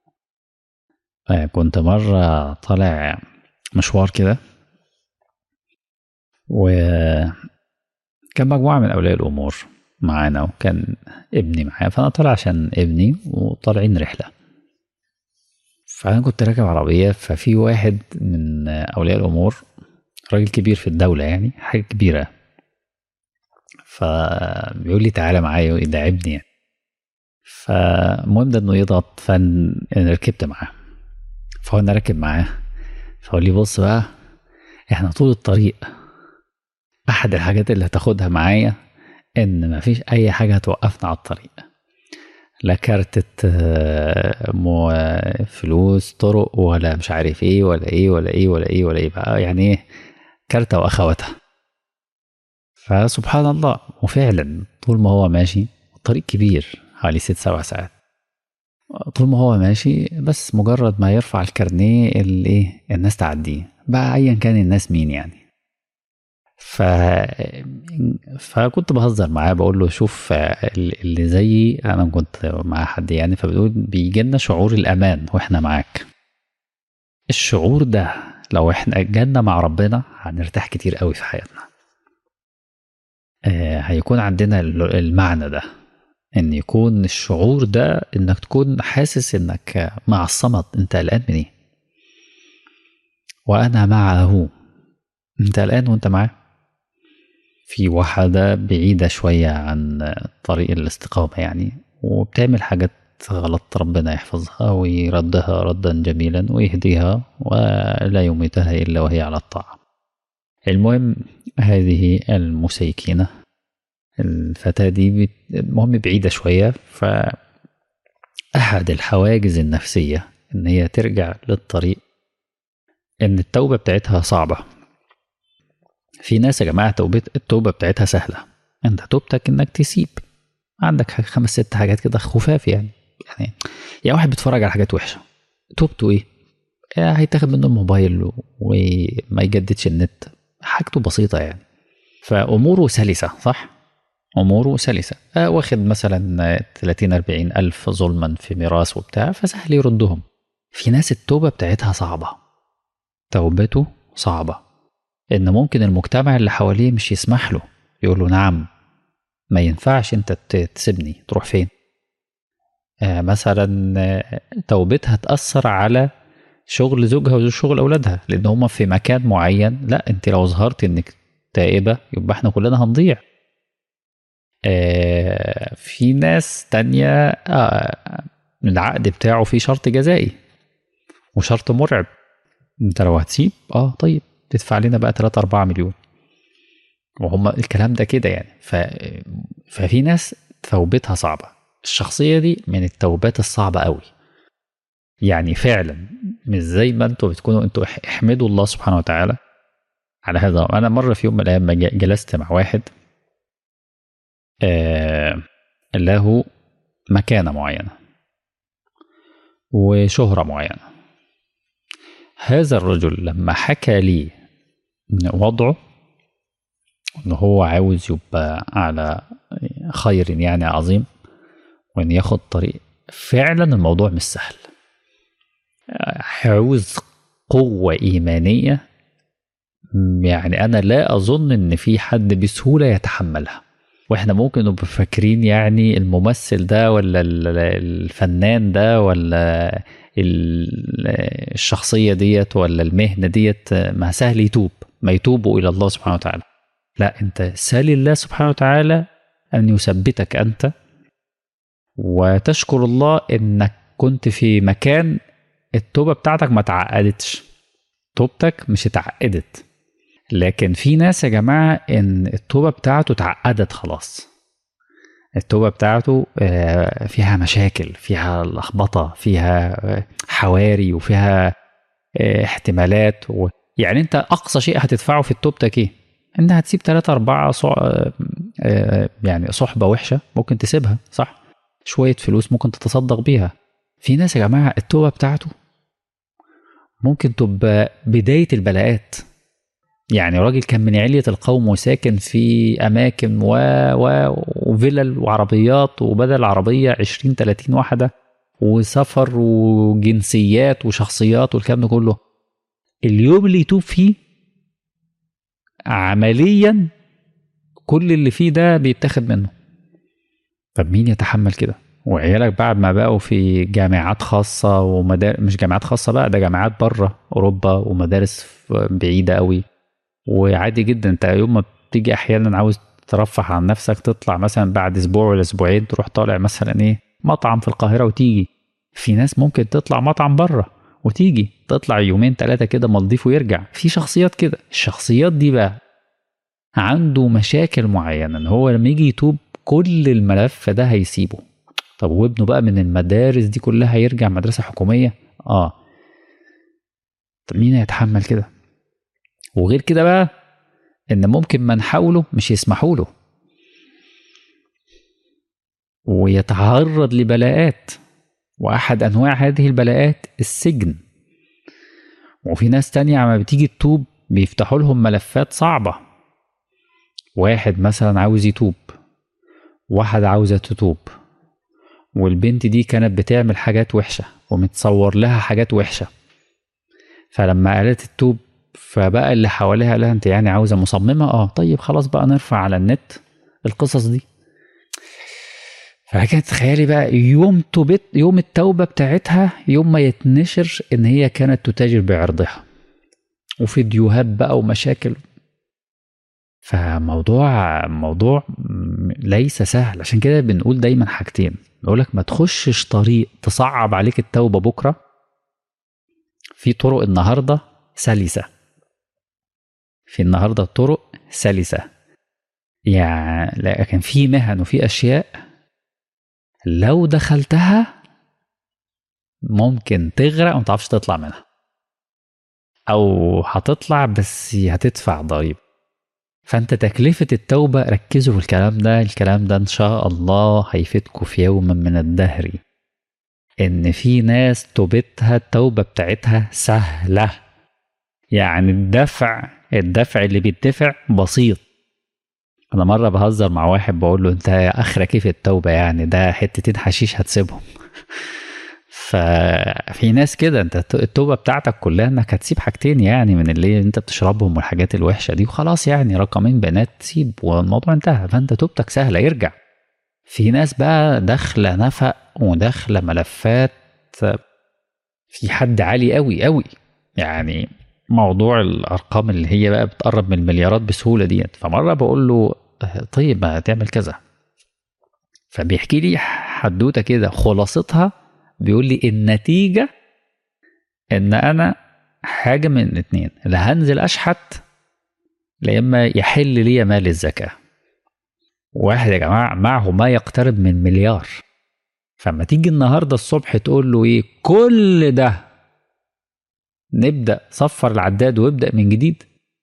كنت مرة طالع مشوار كده وكان مجموعة من أولياء الأمور معانا وكان ابني معايا فأنا طالع عشان ابني وطالعين رحلة فأنا كنت راكب عربية ففي واحد من أولياء الأمور راجل كبير في الدولة يعني حاجة كبيرة فبيقول لي تعالى معايا ويداعبني يعني فالمهم ده انه يضغط فانا ركبت معاه فهو انا راكب معاه فقال لي بص بقى احنا طول الطريق احد الحاجات اللي هتاخدها معايا ان مفيش اي حاجه هتوقفنا على الطريق لا كارتة مو فلوس طرق ولا مش عارف ايه ولا ايه ولا ايه ولا ايه ولا ايه بقى يعني ايه كارتة واخواتها فسبحان الله وفعلا طول ما هو ماشي الطريق كبير حوالي ست سبع ساعات طول ما هو ماشي بس مجرد ما يرفع الكارنيه الايه الناس تعديه بقى ايا كان الناس مين يعني ف فكنت بهزر معاه بقول له شوف اللي زيي انا كنت مع حد يعني فبيقول بيجي لنا شعور الامان واحنا معاك الشعور ده لو احنا جالنا مع ربنا هنرتاح كتير قوي في حياتنا آه هيكون عندنا المعنى ده ان يكون الشعور ده انك تكون حاسس انك مع الصمد انت قلقان من ايه وانا معه انت قلقان وانت معاه في واحدة بعيدة شوية عن طريق الاستقامة يعني وبتعمل حاجات غلط ربنا يحفظها ويردها ردا جميلا ويهديها ولا يميتها إلا وهي على الطاعة المهم هذه المسيكينة الفتاة دي المهم بعيدة شوية فأحد الحواجز النفسية إن هي ترجع للطريق إن التوبة بتاعتها صعبة في ناس يا جماعة توبة التوبة بتاعتها سهلة أنت توبتك إنك تسيب عندك خمس ست حاجات كده خفاف يعني يعني يعني واحد بيتفرج على حاجات وحشة توبته إيه؟ هيتاخد منه الموبايل وما يجددش النت حاجته بسيطة يعني فاموره سلسه صح اموره سلسه آه واخد مثلا 30 40 الف ظلما في ميراث وبتاع فسهل يردهم في ناس التوبه بتاعتها صعبه توبته صعبه ان ممكن المجتمع اللي حواليه مش يسمح له يقول له نعم ما ينفعش انت تسيبني تروح فين آه مثلا آه توبتها تأثر على شغل زوجها وشغل أولادها لأن هما في مكان معين لا أنت لو ظهرت إنك تائبة يبقى احنا كلنا هنضيع آه في ناس تانية آه العقد بتاعه فيه شرط جزائي وشرط مرعب انت لو هتسيب اه طيب تدفع لنا بقى 3 4 مليون وهم الكلام ده كده يعني ف... ففي ناس توبتها صعبة الشخصية دي من التوبات الصعبة قوي يعني فعلا مش زي ما انتوا بتكونوا انتوا احمدوا الله سبحانه وتعالى على هذا انا مرة في يوم من الايام جلست مع واحد آه له مكانة معينة وشهرة معينة هذا الرجل لما حكى لي وضعه ان هو عاوز يبقى على خير يعني عظيم وان ياخد طريق فعلا الموضوع مش سهل عاوز قوة إيمانية يعني أنا لا أظن إن في حد بسهولة يتحملها واحنا ممكن نبقى فاكرين يعني الممثل ده ولا الفنان ده ولا الشخصية ديت ولا المهنة ديت ما سهل يتوب ما يتوبوا إلى الله سبحانه وتعالى لا أنت سال الله سبحانه وتعالى أن يثبتك أنت وتشكر الله إنك كنت في مكان التوبة بتاعتك ما تعقدتش توبتك مش اتعقدت لكن في ناس يا جماعة إن التوبة بتاعته اتعقدت خلاص التوبة بتاعته فيها مشاكل فيها لخبطة فيها حواري وفيها احتمالات و... يعني انت اقصى شيء هتدفعه في توبتك ايه انت هتسيب ثلاثة أربعة صع... يعني صحبة وحشة ممكن تسيبها صح شوية فلوس ممكن تتصدق بيها في ناس يا جماعة التوبة بتاعته ممكن تبقى بداية البلاءات يعني راجل كان من علية القوم وساكن في أماكن و... و... وفلل وعربيات وبدل العربية 20 30 واحدة وسفر وجنسيات وشخصيات والكلام ده كله اليوم اللي يتوب فيه عمليا كل اللي فيه ده بيتاخد منه طب مين يتحمل كده وعيالك بعد ما بقوا في جامعات خاصة ومدارس مش جامعات خاصة بقى ده جامعات بره أوروبا ومدارس بعيدة قوي وعادي جدا انت يوم ما بتيجي احيانا عاوز ترفه عن نفسك تطلع مثلا بعد اسبوع ولا اسبوعين تروح طالع مثلا ايه مطعم في القاهره وتيجي في ناس ممكن تطلع مطعم بره وتيجي تطلع يومين ثلاثه كده مالديف ويرجع في شخصيات كده الشخصيات دي بقى عنده مشاكل معينه ان هو لما يجي يتوب كل الملف ده هيسيبه طب وابنه بقى من المدارس دي كلها هيرجع مدرسه حكوميه اه طب مين هيتحمل كده وغير كده بقى ان ممكن من حوله مش يسمحوا له ويتعرض لبلاءات واحد انواع هذه البلاءات السجن وفي ناس تانية عما بتيجي تتوب بيفتحوا لهم ملفات صعبة واحد مثلا عاوز يتوب واحد عاوزة تتوب والبنت دي كانت بتعمل حاجات وحشة ومتصور لها حاجات وحشة فلما قالت التوب فبقى اللي حواليها لها انت يعني عاوزه مصممه اه طيب خلاص بقى نرفع على النت القصص دي فلكن تخيلي بقى يوم توبت يوم التوبه بتاعتها يوم ما يتنشر ان هي كانت تتاجر بعرضها وفيديوهات بقى ومشاكل فموضوع موضوع ليس سهل عشان كده بنقول دايما حاجتين نقول لك ما تخشش طريق تصعب عليك التوبه بكره في طرق النهارده سلسه في النهارده طرق سلسه يعني لكن في مهن وفي اشياء لو دخلتها ممكن تغرق وما تعرفش تطلع منها او هتطلع بس هتدفع ضريبه فانت تكلفة التوبة ركزوا في الكلام ده الكلام ده ان شاء الله هيفيدكم في يوم من الدهر ان في ناس توبتها التوبة بتاعتها سهلة يعني الدفع الدفع اللي بيدفع بسيط انا مره بهزر مع واحد بقول له انت اخرك ايه في التوبه يعني ده حتتين حشيش هتسيبهم ففي ناس كده انت التوبه بتاعتك كلها انك هتسيب حاجتين يعني من اللي انت بتشربهم والحاجات الوحشه دي وخلاص يعني رقمين بنات تسيب والموضوع انتهى فانت توبتك سهله يرجع في ناس بقى داخله نفق وداخله ملفات في حد عالي قوي قوي يعني موضوع الارقام اللي هي بقى بتقرب من المليارات بسهوله ديت فمره بقول له طيب ما تعمل كذا فبيحكي لي حدوته كده خلاصتها بيقول لي النتيجه ان انا حاجه من الاثنين لا هنزل اشحت لا اما يحل لي مال الزكاه واحد يا جماعه معه ما يقترب من مليار فما تيجي النهارده الصبح تقول له ايه كل ده نبدا صفر العداد وابدا من جديد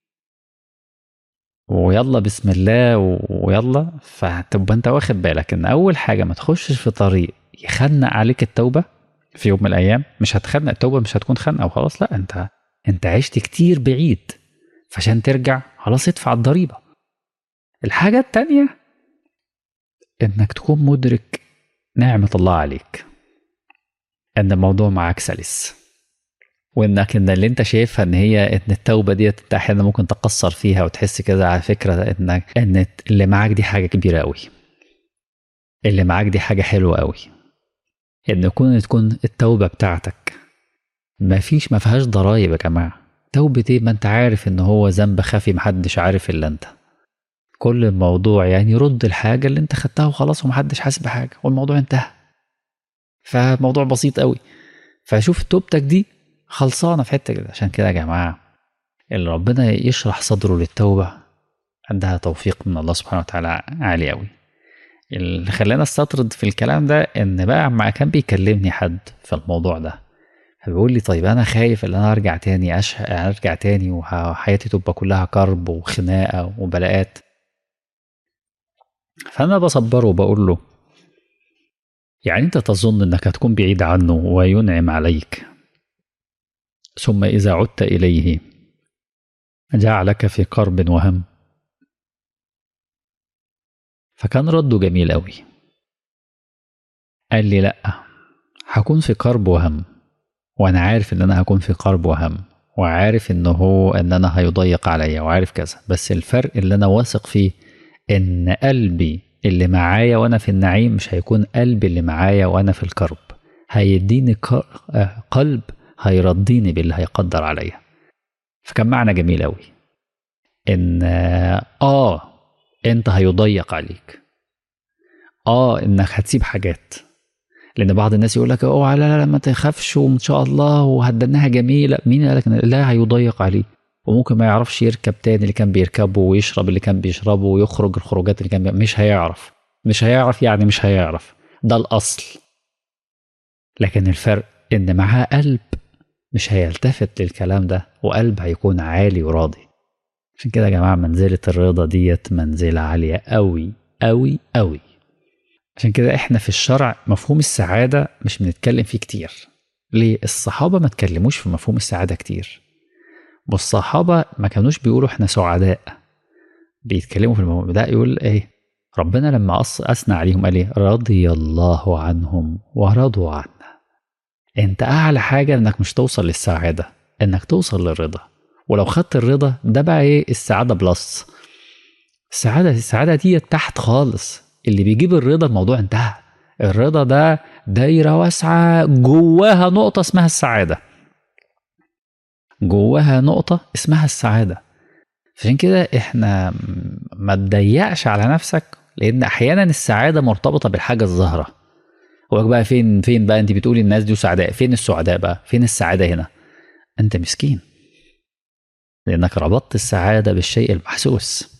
ويلا بسم الله ويلا فتبقى انت واخد بالك ان اول حاجه ما تخشش في طريق يخنق عليك التوبه في يوم من الايام مش هتخنق التوبه مش هتكون خنقه وخلاص لا انت انت عشت كتير بعيد فعشان ترجع خلاص ادفع الضريبه الحاجه التانيه انك تكون مدرك نعمه الله عليك ان الموضوع معاك سلس وانك ان اللي انت شايفها ان هي ان التوبه ديت انت احيانا ممكن تقصر فيها وتحس كده على فكره انك ان اللي معاك دي حاجه كبيره قوي اللي معاك دي حاجه حلوه قوي ان يكون تكون التوبه بتاعتك ما فيش ما فيهاش ضرايب يا جماعه توبه ايه ما انت عارف ان هو ذنب خفي محدش عارف الا انت كل الموضوع يعني رد الحاجه اللي انت خدتها وخلاص ومحدش حاسس بحاجه والموضوع انتهى فالموضوع بسيط قوي فشوف توبتك دي خلصانه في حته كده عشان كده يا جماعه اللي ربنا يشرح صدره للتوبه عندها توفيق من الله سبحانه وتعالى عالي قوي اللي خلاني استطرد في الكلام ده ان بقى ما كان بيكلمني حد في الموضوع ده فبيقول لي طيب انا خايف ان انا ارجع تاني أش... ارجع تاني وحياتي تبقى كلها كرب وخناقه وبلاءات فانا بصبره وبقول له يعني انت تظن انك هتكون بعيد عنه وينعم عليك ثم إذا عدت إليه جعلك في كرب وهم فكان رده جميل أوي قال لي لأ هكون في كرب وهم وأنا عارف إن أنا هكون في كرب وهم وعارف إن هو إن أنا هيضيق عليا وعارف كذا بس الفرق اللي أنا واثق فيه إن قلبي اللي معايا وأنا في النعيم مش هيكون قلبي اللي معايا وأنا في الكرب هيديني قلب هيرضيني باللي هيقدر عليا فكان معنى جميل قوي ان اه انت هيضيق عليك اه انك هتسيب حاجات لان بعض الناس يقول لك اوعى لا لا ما تخافش وان شاء الله وهدناها جميله مين قال لك لا هيضيق عليه وممكن ما يعرفش يركب تاني اللي كان بيركبه ويشرب اللي كان بيشربه ويخرج الخروجات اللي كان مش هيعرف مش هيعرف يعني مش هيعرف ده الاصل لكن الفرق ان معاه قلب مش هيلتفت للكلام ده وقلب هيكون عالي وراضي عشان كده يا جماعة منزلة الرضا ديت منزلة عالية أوي أوي أوي عشان كده احنا في الشرع مفهوم السعادة مش بنتكلم فيه كتير ليه؟ الصحابة ما اتكلموش في مفهوم السعادة كتير والصحابة ما كانوش بيقولوا احنا سعداء بيتكلموا في الموضوع ده يقول ايه ربنا لما أثنى عليهم قال ايه رضي الله عنهم ورضوا عنه انت اعلى حاجه انك مش توصل للسعاده انك توصل للرضا ولو خدت الرضا ده بقى ايه السعاده بلس السعاده السعاده دي تحت خالص اللي بيجيب الرضا الموضوع انتهى الرضا ده دايره واسعه جواها نقطه اسمها السعاده جواها نقطه اسمها السعاده عشان كده احنا ما تضيقش على نفسك لان احيانا السعاده مرتبطه بالحاجه الظاهره هو بقى فين فين بقى انت بتقولي الناس دي سعداء فين السعداء بقى فين السعاده هنا انت مسكين لانك ربطت السعاده بالشيء المحسوس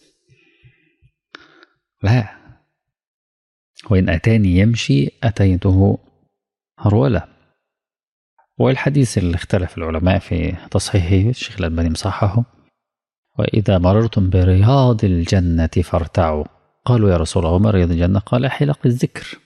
لا وان اتاني يمشي اتيته هروله والحديث اللي اختلف العلماء في تصحيحه الشيخ الألباني مصححه وإذا مررتم برياض الجنة فارتعوا قالوا يا رسول الله وما رياض الجنة قال حلق الذكر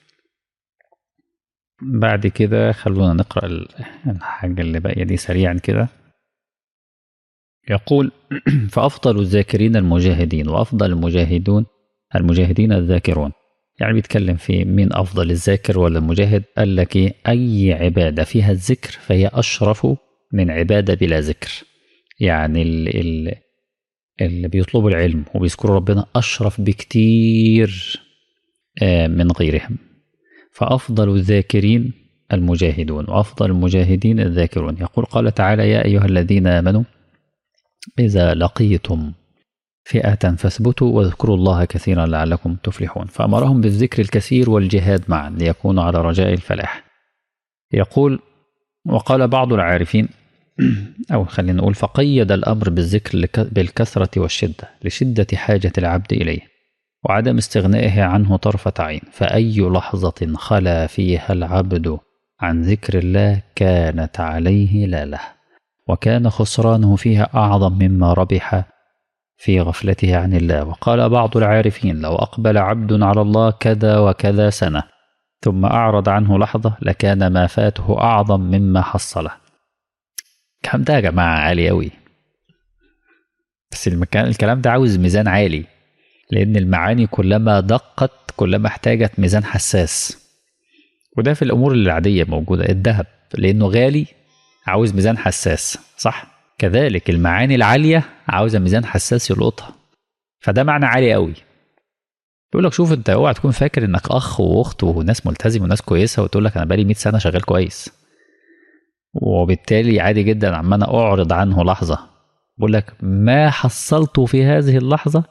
بعد كده خلونا نقرأ الحاجة اللي باقية دي سريعا كده يقول فأفضل الذاكرين المجاهدين وأفضل المجاهدون المجاهدين الذاكرون يعني بيتكلم في مين أفضل الذاكر ولا المجاهد قال لك إيه أي عبادة فيها الذكر فهي أشرف من عبادة بلا ذكر يعني اللي, اللي بيطلبوا العلم وبيذكروا ربنا أشرف بكتير من غيرهم فأفضل الذاكرين المجاهدون وأفضل المجاهدين الذاكرون يقول قال تعالى يا أيها الذين آمنوا إذا لقيتم فئة فاثبتوا واذكروا الله كثيرا لعلكم تفلحون فأمرهم بالذكر الكثير والجهاد معا ليكونوا على رجاء الفلاح يقول وقال بعض العارفين أو خلينا نقول فقيد الأمر بالذكر بالكثرة والشدة لشدة حاجة العبد إليه وعدم استغنائه عنه طرفة عين فأي لحظة خلا فيها العبد عن ذكر الله كانت عليه لا له وكان خسرانه فيها أعظم مما ربح في غفلته عن الله وقال بعض العارفين لو أقبل عبد على الله كذا وكذا سنة ثم أعرض عنه لحظة لكان ما فاته أعظم مما حصله الكلام ده يا جماعة عالي أوي بس المكان الكلام ده عاوز ميزان عالي لأن المعاني كلما دقت كلما احتاجت ميزان حساس وده في الأمور العادية موجودة الذهب لأنه غالي عاوز ميزان حساس صح؟ كذلك المعاني العالية عاوزة ميزان حساس يلقطها فده معنى عالي قوي يقول لك شوف انت اوعى تكون فاكر انك اخ واخت وناس ملتزم وناس كويسه وتقول لك انا بقالي 100 سنه شغال كويس وبالتالي عادي جدا عمال اعرض عنه لحظه بقول لك ما حصلته في هذه اللحظه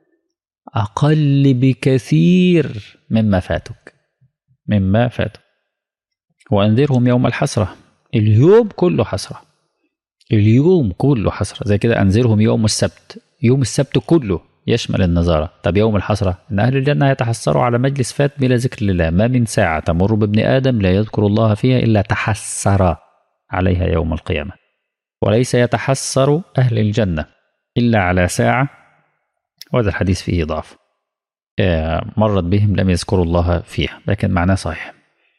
اقل بكثير مما فاتك مما فاتك وانذرهم يوم الحسره اليوم كله حسره اليوم كله حسرة زي كده أنذرهم يوم السبت يوم السبت كله يشمل النظارة طب يوم الحسرة إن أهل الجنة يتحسروا على مجلس فات بلا ذكر لله ما من ساعة تمر بابن آدم لا يذكر الله فيها إلا تحسر عليها يوم القيامة وليس يتحسر أهل الجنة إلا على ساعة وهذا الحديث فيه ضعف مرت بهم لم يذكروا الله فيها لكن معناه صحيح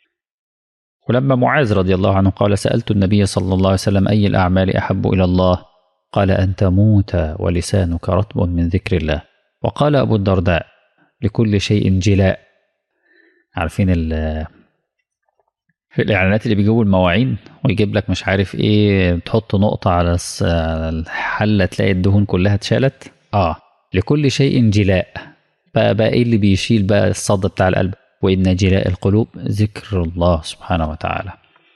ولما معاذ رضي الله عنه قال سألت النبي صلى الله عليه وسلم أي الأعمال أحب إلى الله قال أن تموت ولسانك رطب من ذكر الله وقال أبو الدرداء لكل شيء جلاء عارفين ال في الإعلانات اللي بيجيبوا المواعين ويجيب لك مش عارف إيه تحط نقطة على الحلة تلاقي الدهون كلها اتشالت آه لكل شيء جلاء بقى بقى إيه اللي بيشيل بقى الصد بتاع القلب وإن جلاء القلوب ذكر الله سبحانه وتعالى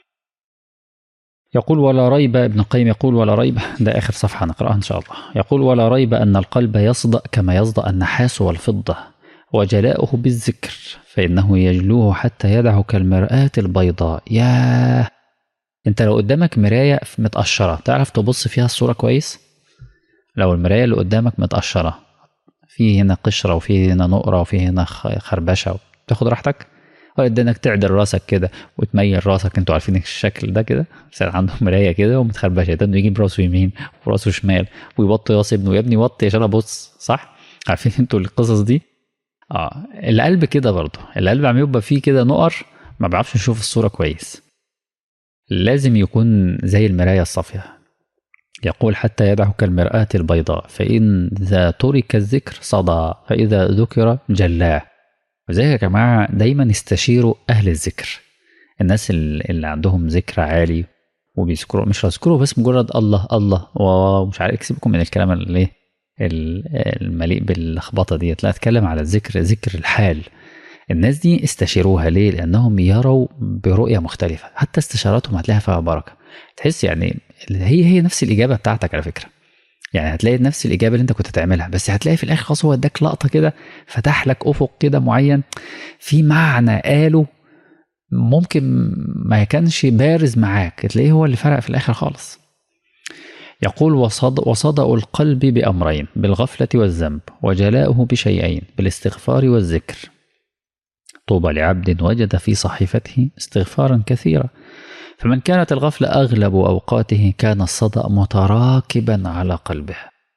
يقول ولا ريب ابن القيم يقول ولا ريب ده آخر صفحة نقرأها إن شاء الله يقول ولا ريب أن القلب يصدأ كما يصدأ النحاس والفضة وجلاؤه بالذكر فإنه يجلوه حتى يدعه كالمرآة البيضاء ياه انت لو قدامك مراية متقشرة تعرف تبص فيها الصورة كويس لو المراية اللي قدامك متقشرة في هنا قشرة وفي هنا نقرة وفي هنا خربشة تاخد راحتك ولا انك تعدل راسك كده وتميل راسك انتوا عارفين الشكل ده كده بس عندهم مرايه كده ومتخربشه ده انه يجيب راسه يمين وراسه شمال ويوطي راس ابنه يا ابني وطي عشان ابص صح عارفين انتوا القصص دي اه القلب كده برضه القلب عم يبقى فيه كده نقر ما بيعرفش يشوف الصوره كويس لازم يكون زي المرايه الصافيه يقول حتى يدعه كالمرآة البيضاء فإن إذا ترك الذكر صدى فإذا ذكر جلاه وزي يا جماعة دايما استشيروا أهل الذكر الناس اللي عندهم ذكر عالي وبيذكروا مش هيذكروا بس مجرد الله الله ومش عارف سيبكم من الكلام اللي المليء باللخبطة ديت لا اتكلم على الذكر ذكر الحال الناس دي استشيروها ليه لأنهم يروا برؤية مختلفة حتى استشاراتهم هتلاقيها فيها بركة تحس يعني هي هي نفس الإجابة بتاعتك على فكرة يعني هتلاقي نفس الإجابة اللي أنت كنت تعملها بس هتلاقي في الآخر خلاص هو اداك لقطة كده فتح لك أفق كده معين في معنى قاله ممكن ما كانش بارز معاك تلاقيه هو اللي فرق في الآخر خالص يقول وصد وصدأ القلب بأمرين بالغفلة والذنب وجلاؤه بشيئين بالاستغفار والذكر طوبى لعبد وجد في صحيفته استغفارا كثيرا فمن كانت الغفلة أغلب أوقاته كان الصدأ متراكبا على قلبه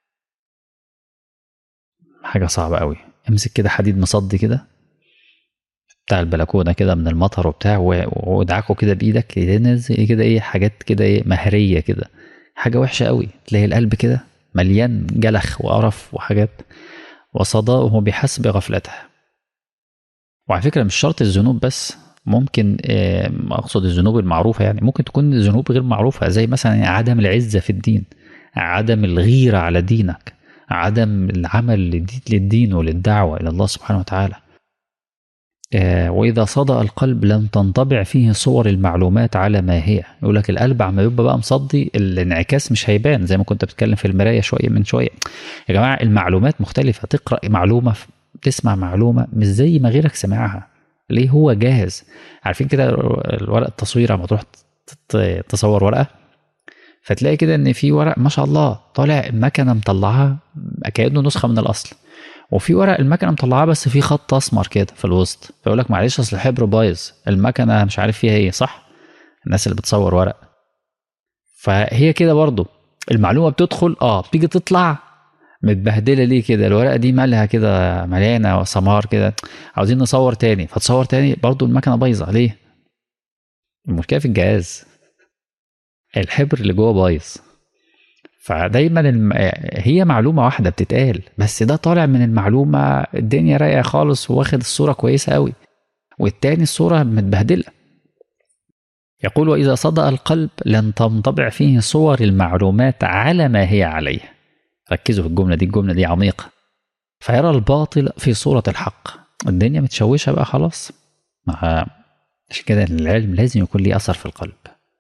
حاجة صعبة قوي امسك كده حديد مصدي كده بتاع البلكونة كده من المطر وبتاع وادعكه كده بإيدك ينزل كده إيه حاجات كده إيه مهرية كده حاجة وحشة قوي تلاقي القلب كده مليان جلخ وقرف وحاجات وصداؤه بحسب غفلته وعلى فكرة مش شرط الذنوب بس ممكن آه، أقصد الذنوب المعروفة يعني ممكن تكون ذنوب غير معروفة زي مثلا عدم العزة في الدين عدم الغيرة على دينك عدم العمل للدين وللدعوة إلى الله سبحانه وتعالى آه، وإذا صدأ القلب لم تنطبع فيه صور المعلومات على ما هي يقول لك القلب عم يبقى بقى مصدي الانعكاس مش هيبان زي ما كنت بتكلم في المراية شوية من شوية يا جماعة المعلومات مختلفة تقرأ معلومة تسمع معلومة مش زي ما غيرك سمعها ليه هو جاهز عارفين كده الورق التصوير لما تروح تصور ورقة فتلاقي كده ان في ورق ما شاء الله طالع المكنه مطلعاه كانه نسخه من الاصل وفي ورق المكنه مطلعاه بس في خط اسمر كده في الوسط فيقول لك معلش اصل الحبر بايظ المكنه مش عارف فيها ايه صح الناس اللي بتصور ورق فهي كده برضو المعلومه بتدخل اه بتيجي تطلع متبهدله ليه كده الورقه دي مالها كده مليانه سمار كده عاوزين نصور تاني فتصور تاني برضو المكنه بايظه ليه المشكله في الجهاز الحبر اللي جوه بايظ فدايما الم... هي معلومه واحده بتتقال بس ده طالع من المعلومه الدنيا رايقه خالص واخد الصوره كويسه قوي والتاني الصوره متبهدله يقول واذا صدأ القلب لن تنطبع فيه صور المعلومات على ما هي عليه ركزوا في الجمله دي الجمله دي عميقه فيرى الباطل في صوره الحق الدنيا متشوشه بقى خلاص عشان كده العلم لازم يكون ليه اثر في القلب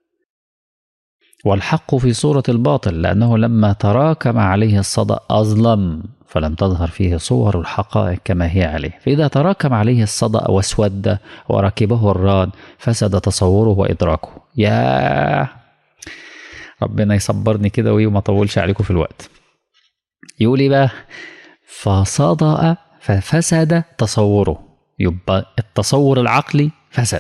والحق في صورة الباطل لأنه لما تراكم عليه الصدأ أظلم فلم تظهر فيه صور الحقائق كما هي عليه فإذا تراكم عليه الصدأ واسود وركبه الران فسد تصوره وإدراكه يا ربنا يصبرني كده وما طولش عليكم في الوقت يقول ايه بقى فصدأ ففسد تصوره يبقى التصور العقلي فسد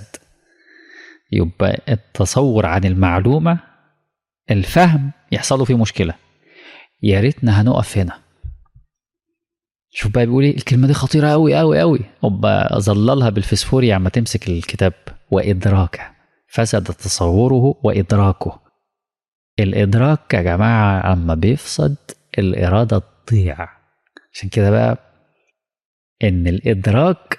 يبقى التصور عن المعلومة الفهم يحصل له فيه مشكله يا ريتنا هنقف هنا شوف بقى بيقول ايه الكلمه دي خطيره قوي قوي قوي وبقى ظللها بالفسفوري عما تمسك الكتاب وادراكه فسد تصوره وادراكه الادراك يا جماعه اما بيفسد الاراده تضيع عشان كده بقى ان الادراك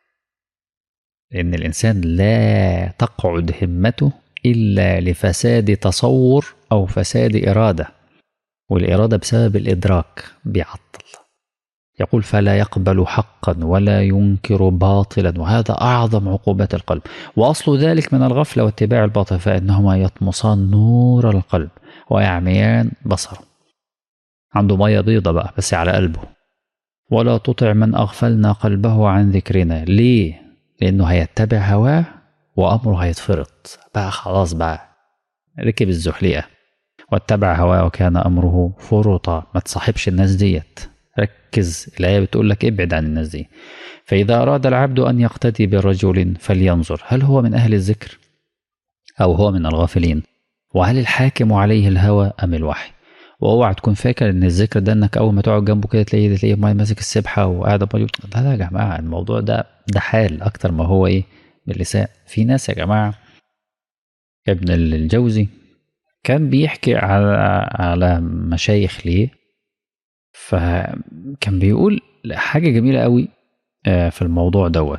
ان الانسان لا تقعد همته إلا لفساد تصور أو فساد إرادة والإرادة بسبب الإدراك بيعطل يقول فلا يقبل حقا ولا ينكر باطلا وهذا أعظم عقوبات القلب وأصل ذلك من الغفلة واتباع الباطل فإنهما يطمسان نور القلب ويعميان بصره عنده مية بيضة بقى بس على قلبه ولا تطع من أغفلنا قلبه عن ذكرنا ليه؟ لأنه هيتبع هواه وأمره هيتفرط بقى خلاص بقى ركب الزحليقة واتبع هواه وكان أمره فرطا ما تصاحبش الناس ديت ركز الآية بتقول لك ابعد عن الناس دي فإذا أراد العبد أن يقتدي برجل فلينظر هل هو من أهل الذكر أو هو من الغافلين وهل الحاكم عليه الهوى أم الوحي واوعى تكون فاكر ان الذكر ده انك اول ما تقعد جنبه كده تلاقيه تلاقيه ماسك السبحه وقاعد لا لا يا جماعه الموضوع ده ده حال اكتر ما هو ايه باللسان في ناس يا جماعة ابن الجوزي كان بيحكي على على مشايخ ليه فكان بيقول حاجة جميلة قوي آه، في الموضوع دوت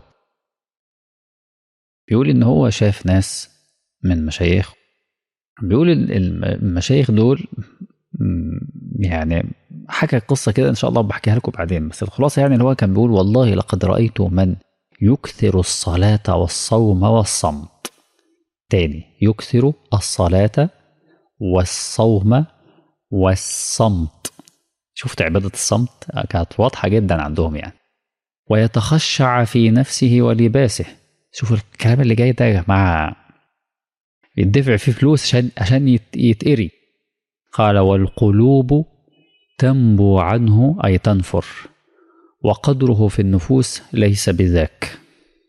بيقول ان هو شاف ناس من مشايخ بيقول المشايخ دول يعني حكى قصة كده إن شاء الله بحكيها لكم بعدين بس الخلاصة يعني اللي هو كان بيقول والله لقد رأيت من يكثر الصلاة والصوم والصمت تاني يكثر الصلاة والصوم والصمت شفت عبادة الصمت كانت واضحة جدا عندهم يعني ويتخشع في نفسه ولباسه شوفوا الكلام اللي جاي ده يا جماعة يدفع فيه فلوس عشان عشان يتقري قال والقلوب تنبو عنه أي تنفر وقدره في النفوس ليس بذاك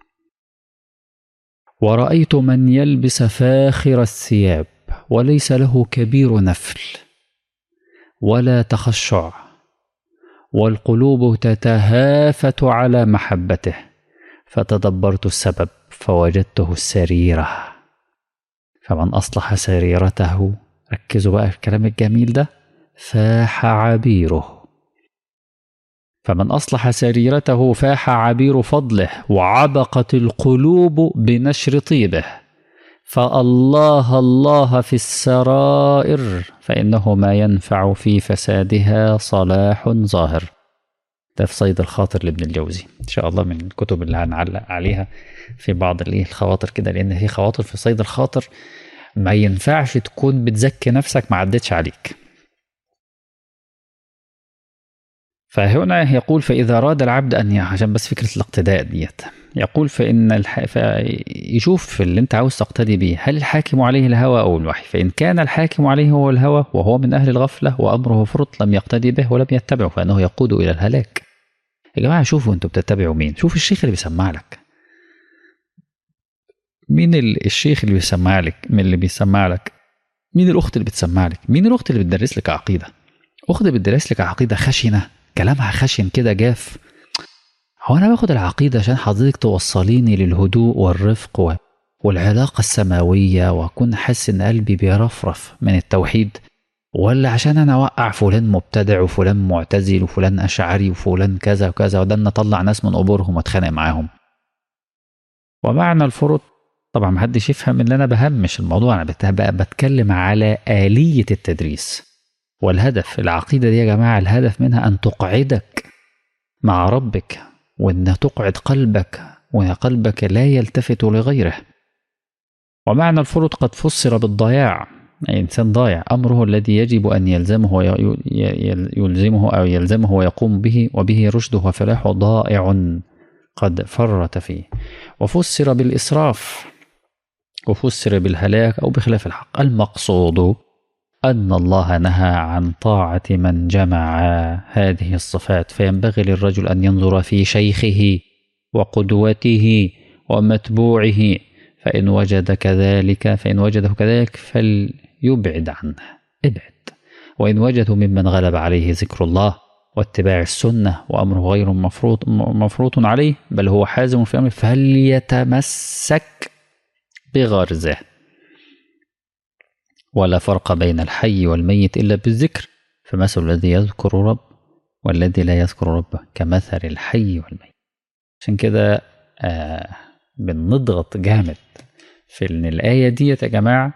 ورأيت من يلبس فاخر الثياب وليس له كبير نفل ولا تخشع والقلوب تتهافت على محبته فتدبرت السبب فوجدته السريرة فمن أصلح سريرته ركزوا بقى في الكلام الجميل ده فاح عبيره فمن أصلح سريرته فاح عبير فضله وعبقت القلوب بنشر طيبه فالله الله في السرائر فإنه ما ينفع في فسادها صلاح ظاهر ده في صيد الخاطر لابن الجوزي إن شاء الله من الكتب اللي هنعلق عليها في بعض الايه الخواطر كده لأن في خواطر في صيد الخاطر ما ينفعش تكون بتزكي نفسك ما عدتش عليك فهنا يقول فإذا أراد العبد أن عشان بس فكرة الاقتداء ديت يقول فإن الح... يشوف اللي أنت عاوز تقتدي به هل الحاكم عليه الهوى أو الوحي فإن كان الحاكم عليه هو الهوى وهو من أهل الغفلة وأمره فرط لم يقتدي به ولم يتبعه فإنه يقود إلى الهلاك يا جماعة شوفوا أنتوا بتتبعوا مين شوف الشيخ اللي بيسمع لك مين الشيخ اللي بيسمع لك من اللي بيسمع لك مين الأخت اللي بتسمع لك مين الأخت اللي بتدرس لك عقيدة أخت بتدرس لك عقيدة خشنة كلامها خشن كده جاف هو انا باخد العقيده عشان حضرتك توصليني للهدوء والرفق والعلاقه السماويه واكون حاسس ان قلبي بيرفرف من التوحيد ولا عشان انا اوقع فلان مبتدع وفلان معتزل وفلان اشعري وفلان كذا وكذا وده اطلع ناس من قبورهم واتخانق معاهم ومعنى الفرط طبعا محدش يفهم ان انا بهمش الموضوع انا بقى بتكلم على اليه التدريس والهدف العقيدة دي يا جماعة الهدف منها أن تقعدك مع ربك وأن تقعد قلبك وأن قلبك لا يلتفت لغيره ومعنى الفرط قد فسر بالضياع أي إنسان ضايع أمره الذي يجب أن يلزمه يلزمه أو يلزمه ويقوم به وبه رشده وفلاحه ضائع قد فرط فيه وفسر بالإسراف وفسر بالهلاك أو بخلاف الحق المقصود أن الله نهى عن طاعة من جمع هذه الصفات فينبغي للرجل أن ينظر في شيخه وقدوته ومتبوعه فإن وجد كذلك فإن وجده كذلك فليبعد عنه ابعد وإن وجده ممن غلب عليه ذكر الله واتباع السنة وأمره غير مفروض مفروض عليه بل هو حازم في أمره فليتمسك بغرزه ولا فرق بين الحي والميت إلا بالذكر فمثل الذي يذكر رب والذي لا يذكر ربه كمثل الحي والميت عشان كده آه بنضغط جامد في ان الآية دي يا جماعة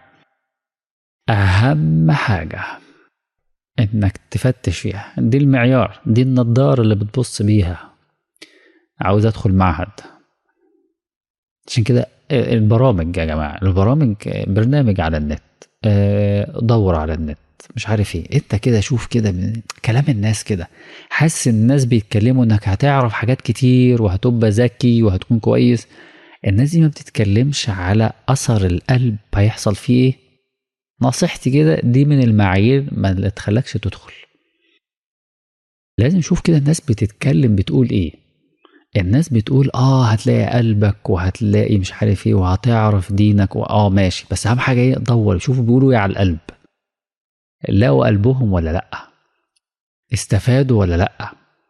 أهم حاجة إنك تفتش فيها دي المعيار دي النضارة اللي بتبص بيها عاوز أدخل معهد عشان كده البرامج يا جماعة البرامج برنامج على النت دور على النت مش عارف ايه انت كده شوف كده من كلام الناس كده حاسس الناس بيتكلموا انك هتعرف حاجات كتير وهتبقى ذكي وهتكون كويس الناس دي ما بتتكلمش على اثر القلب هيحصل فيه ايه نصيحتي كده دي من المعايير ما تخلكش تدخل لازم نشوف كده الناس بتتكلم بتقول ايه الناس بتقول اه هتلاقي قلبك وهتلاقي مش عارف ايه وهتعرف دينك واه ماشي بس اهم حاجه ايه دور شوفوا بيقولوا ايه على القلب لقوا قلبهم ولا لا استفادوا ولا لا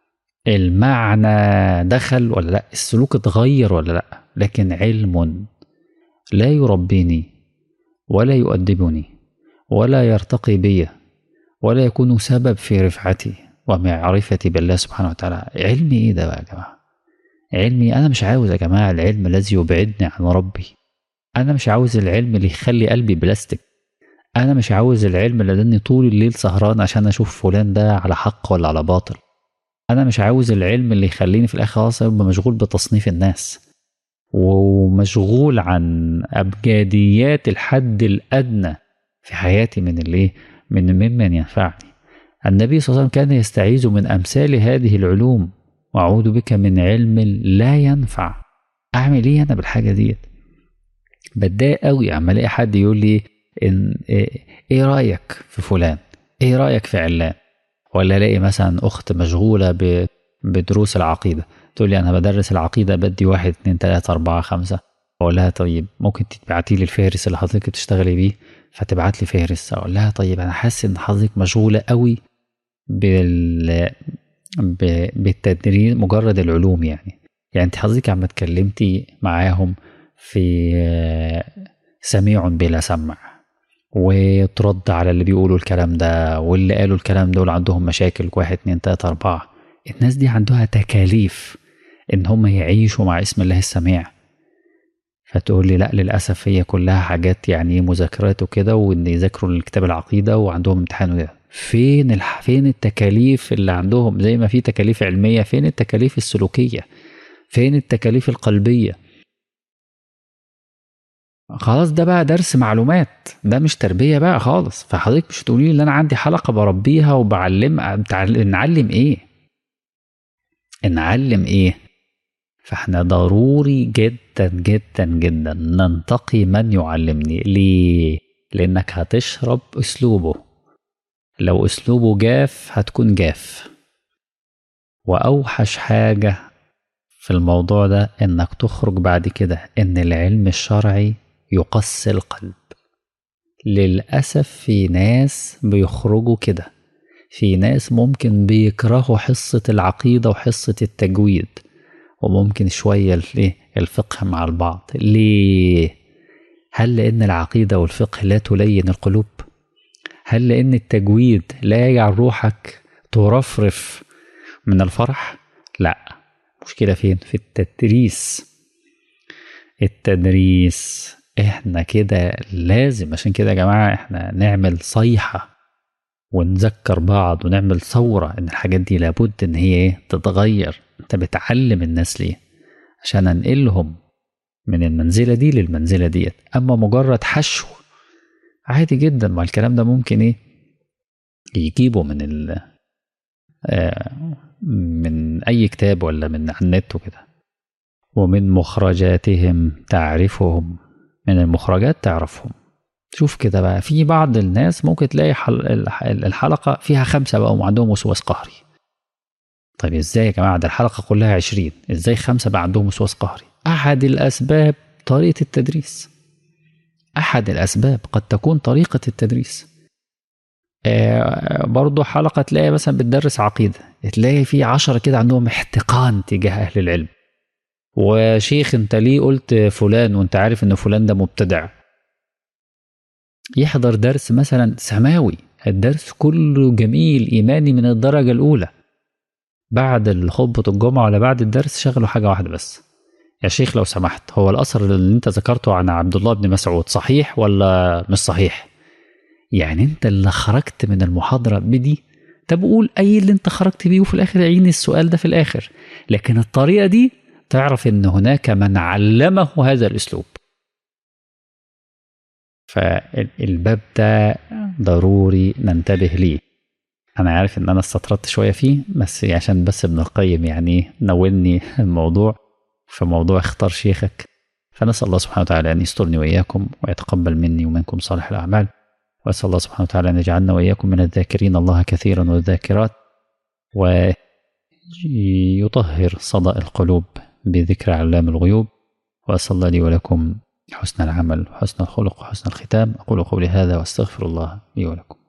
المعنى دخل ولا لا السلوك اتغير ولا لا لكن علم لا يربيني ولا يؤدبني ولا يرتقي بي ولا يكون سبب في رفعتي ومعرفتي بالله سبحانه وتعالى علمي ايه ده بقى يا جماعه علمي انا مش عاوز يا جماعه العلم الذي يبعدني عن ربي انا مش عاوز العلم اللي يخلي قلبي بلاستيك انا مش عاوز العلم اللي لاني طول الليل سهران عشان اشوف فلان ده على حق ولا على باطل انا مش عاوز العلم اللي يخليني في الاخر خلاص ابقى مشغول بتصنيف الناس ومشغول عن ابجديات الحد الادنى في حياتي من الايه من ممن ينفعني النبي صلى الله عليه وسلم كان يستعيذ من امثال هذه العلوم واعوذ بك من علم لا ينفع اعمل ايه انا بالحاجه ديت بتضايق قوي اما الاقي حد يقول لي إن إيه, ايه رايك في فلان ايه رايك في علان ولا الاقي مثلا اخت مشغوله بدروس العقيده تقول لي انا بدرس العقيده بدي واحد اتنين تلاته اربعه خمسه اقول لها طيب ممكن تبعتي لي الفهرس اللي حضرتك بتشتغلي بيه فتبعت لي فهرس اقول لها طيب انا حاسس ان حضرتك مشغوله قوي بال بالتدريس مجرد العلوم يعني يعني انت حضرتك عم اتكلمتي معاهم في سميع بلا سمع وترد على اللي بيقولوا الكلام ده واللي قالوا الكلام دول عندهم مشاكل واحد اتنين تلاته اربعه الناس دي عندها تكاليف ان هم يعيشوا مع اسم الله السميع فتقول لي لا للاسف هي كلها حاجات يعني مذاكرات وكده وان يذاكروا الكتاب العقيده وعندهم امتحان وكده فين الح... فين التكاليف اللي عندهم زي ما في تكاليف علميه فين التكاليف السلوكيه فين التكاليف القلبيه خلاص ده بقى درس معلومات ده مش تربيه بقى خالص فحضرتك مش تقولي لي ان انا عندي حلقه بربيها وبعلم بتعل... نعلم ايه نعلم ايه فاحنا ضروري جدا جدا جدا ننتقي من يعلمني ليه لانك هتشرب اسلوبه لو اسلوبه جاف هتكون جاف واوحش حاجه في الموضوع ده انك تخرج بعد كده ان العلم الشرعي يقسي القلب للاسف في ناس بيخرجوا كده في ناس ممكن بيكرهوا حصه العقيده وحصه التجويد وممكن شويه الايه الفقه مع البعض ليه هل لان العقيده والفقه لا تلين القلوب هل لان التجويد لا يجعل روحك ترفرف من الفرح لا مشكله فين في التدريس التدريس احنا كده لازم عشان كده يا جماعه احنا نعمل صيحه ونذكر بعض ونعمل ثوره ان الحاجات دي لابد ان هي ايه تتغير انت بتعلم الناس ليه عشان انقلهم من المنزله دي للمنزله ديت اما مجرد حشو عادي جدا ما الكلام ده ممكن ايه يجيبه من ال من اي كتاب ولا من على النت وكده ومن مخرجاتهم تعرفهم من المخرجات تعرفهم شوف كده بقى في بعض الناس ممكن تلاقي الحلقة فيها خمسة بقى وعندهم وسواس قهري طيب ازاي يا جماعة ده الحلقة كلها عشرين ازاي خمسة بقى عندهم وسواس قهري أحد الأسباب طريقة التدريس أحد الأسباب قد تكون طريقة التدريس آه برضه حلقة تلاقي مثلا بتدرس عقيدة تلاقي في عشرة كده عندهم احتقان تجاه أهل العلم وشيخ انت ليه قلت فلان وانت عارف ان فلان ده مبتدع يحضر درس مثلا سماوي الدرس كله جميل ايماني من الدرجه الاولى بعد خطبه الجمعه ولا بعد الدرس شغلوا حاجه واحده بس يا شيخ لو سمحت هو الاثر اللي انت ذكرته عن عبد الله بن مسعود صحيح ولا مش صحيح يعني انت اللي خرجت من المحاضره بدي طب قول اي اللي انت خرجت بيه وفي الاخر عيني السؤال ده في الاخر لكن الطريقه دي تعرف ان هناك من علمه هذا الاسلوب فالباب ده ضروري ننتبه ليه انا عارف ان انا استطردت شويه فيه بس عشان بس ابن القيم يعني نولني الموضوع في موضوع اختار شيخك فنسال الله سبحانه وتعالى ان يسترني واياكم ويتقبل مني ومنكم صالح الاعمال واسال الله سبحانه وتعالى ان يجعلنا واياكم من الذاكرين الله كثيرا والذاكرات ويطهر صدى القلوب بذكر علام الغيوب وأسأل الله لي ولكم حسن العمل وحسن الخلق وحسن الختام أقول قولي هذا وأستغفر الله لي ولكم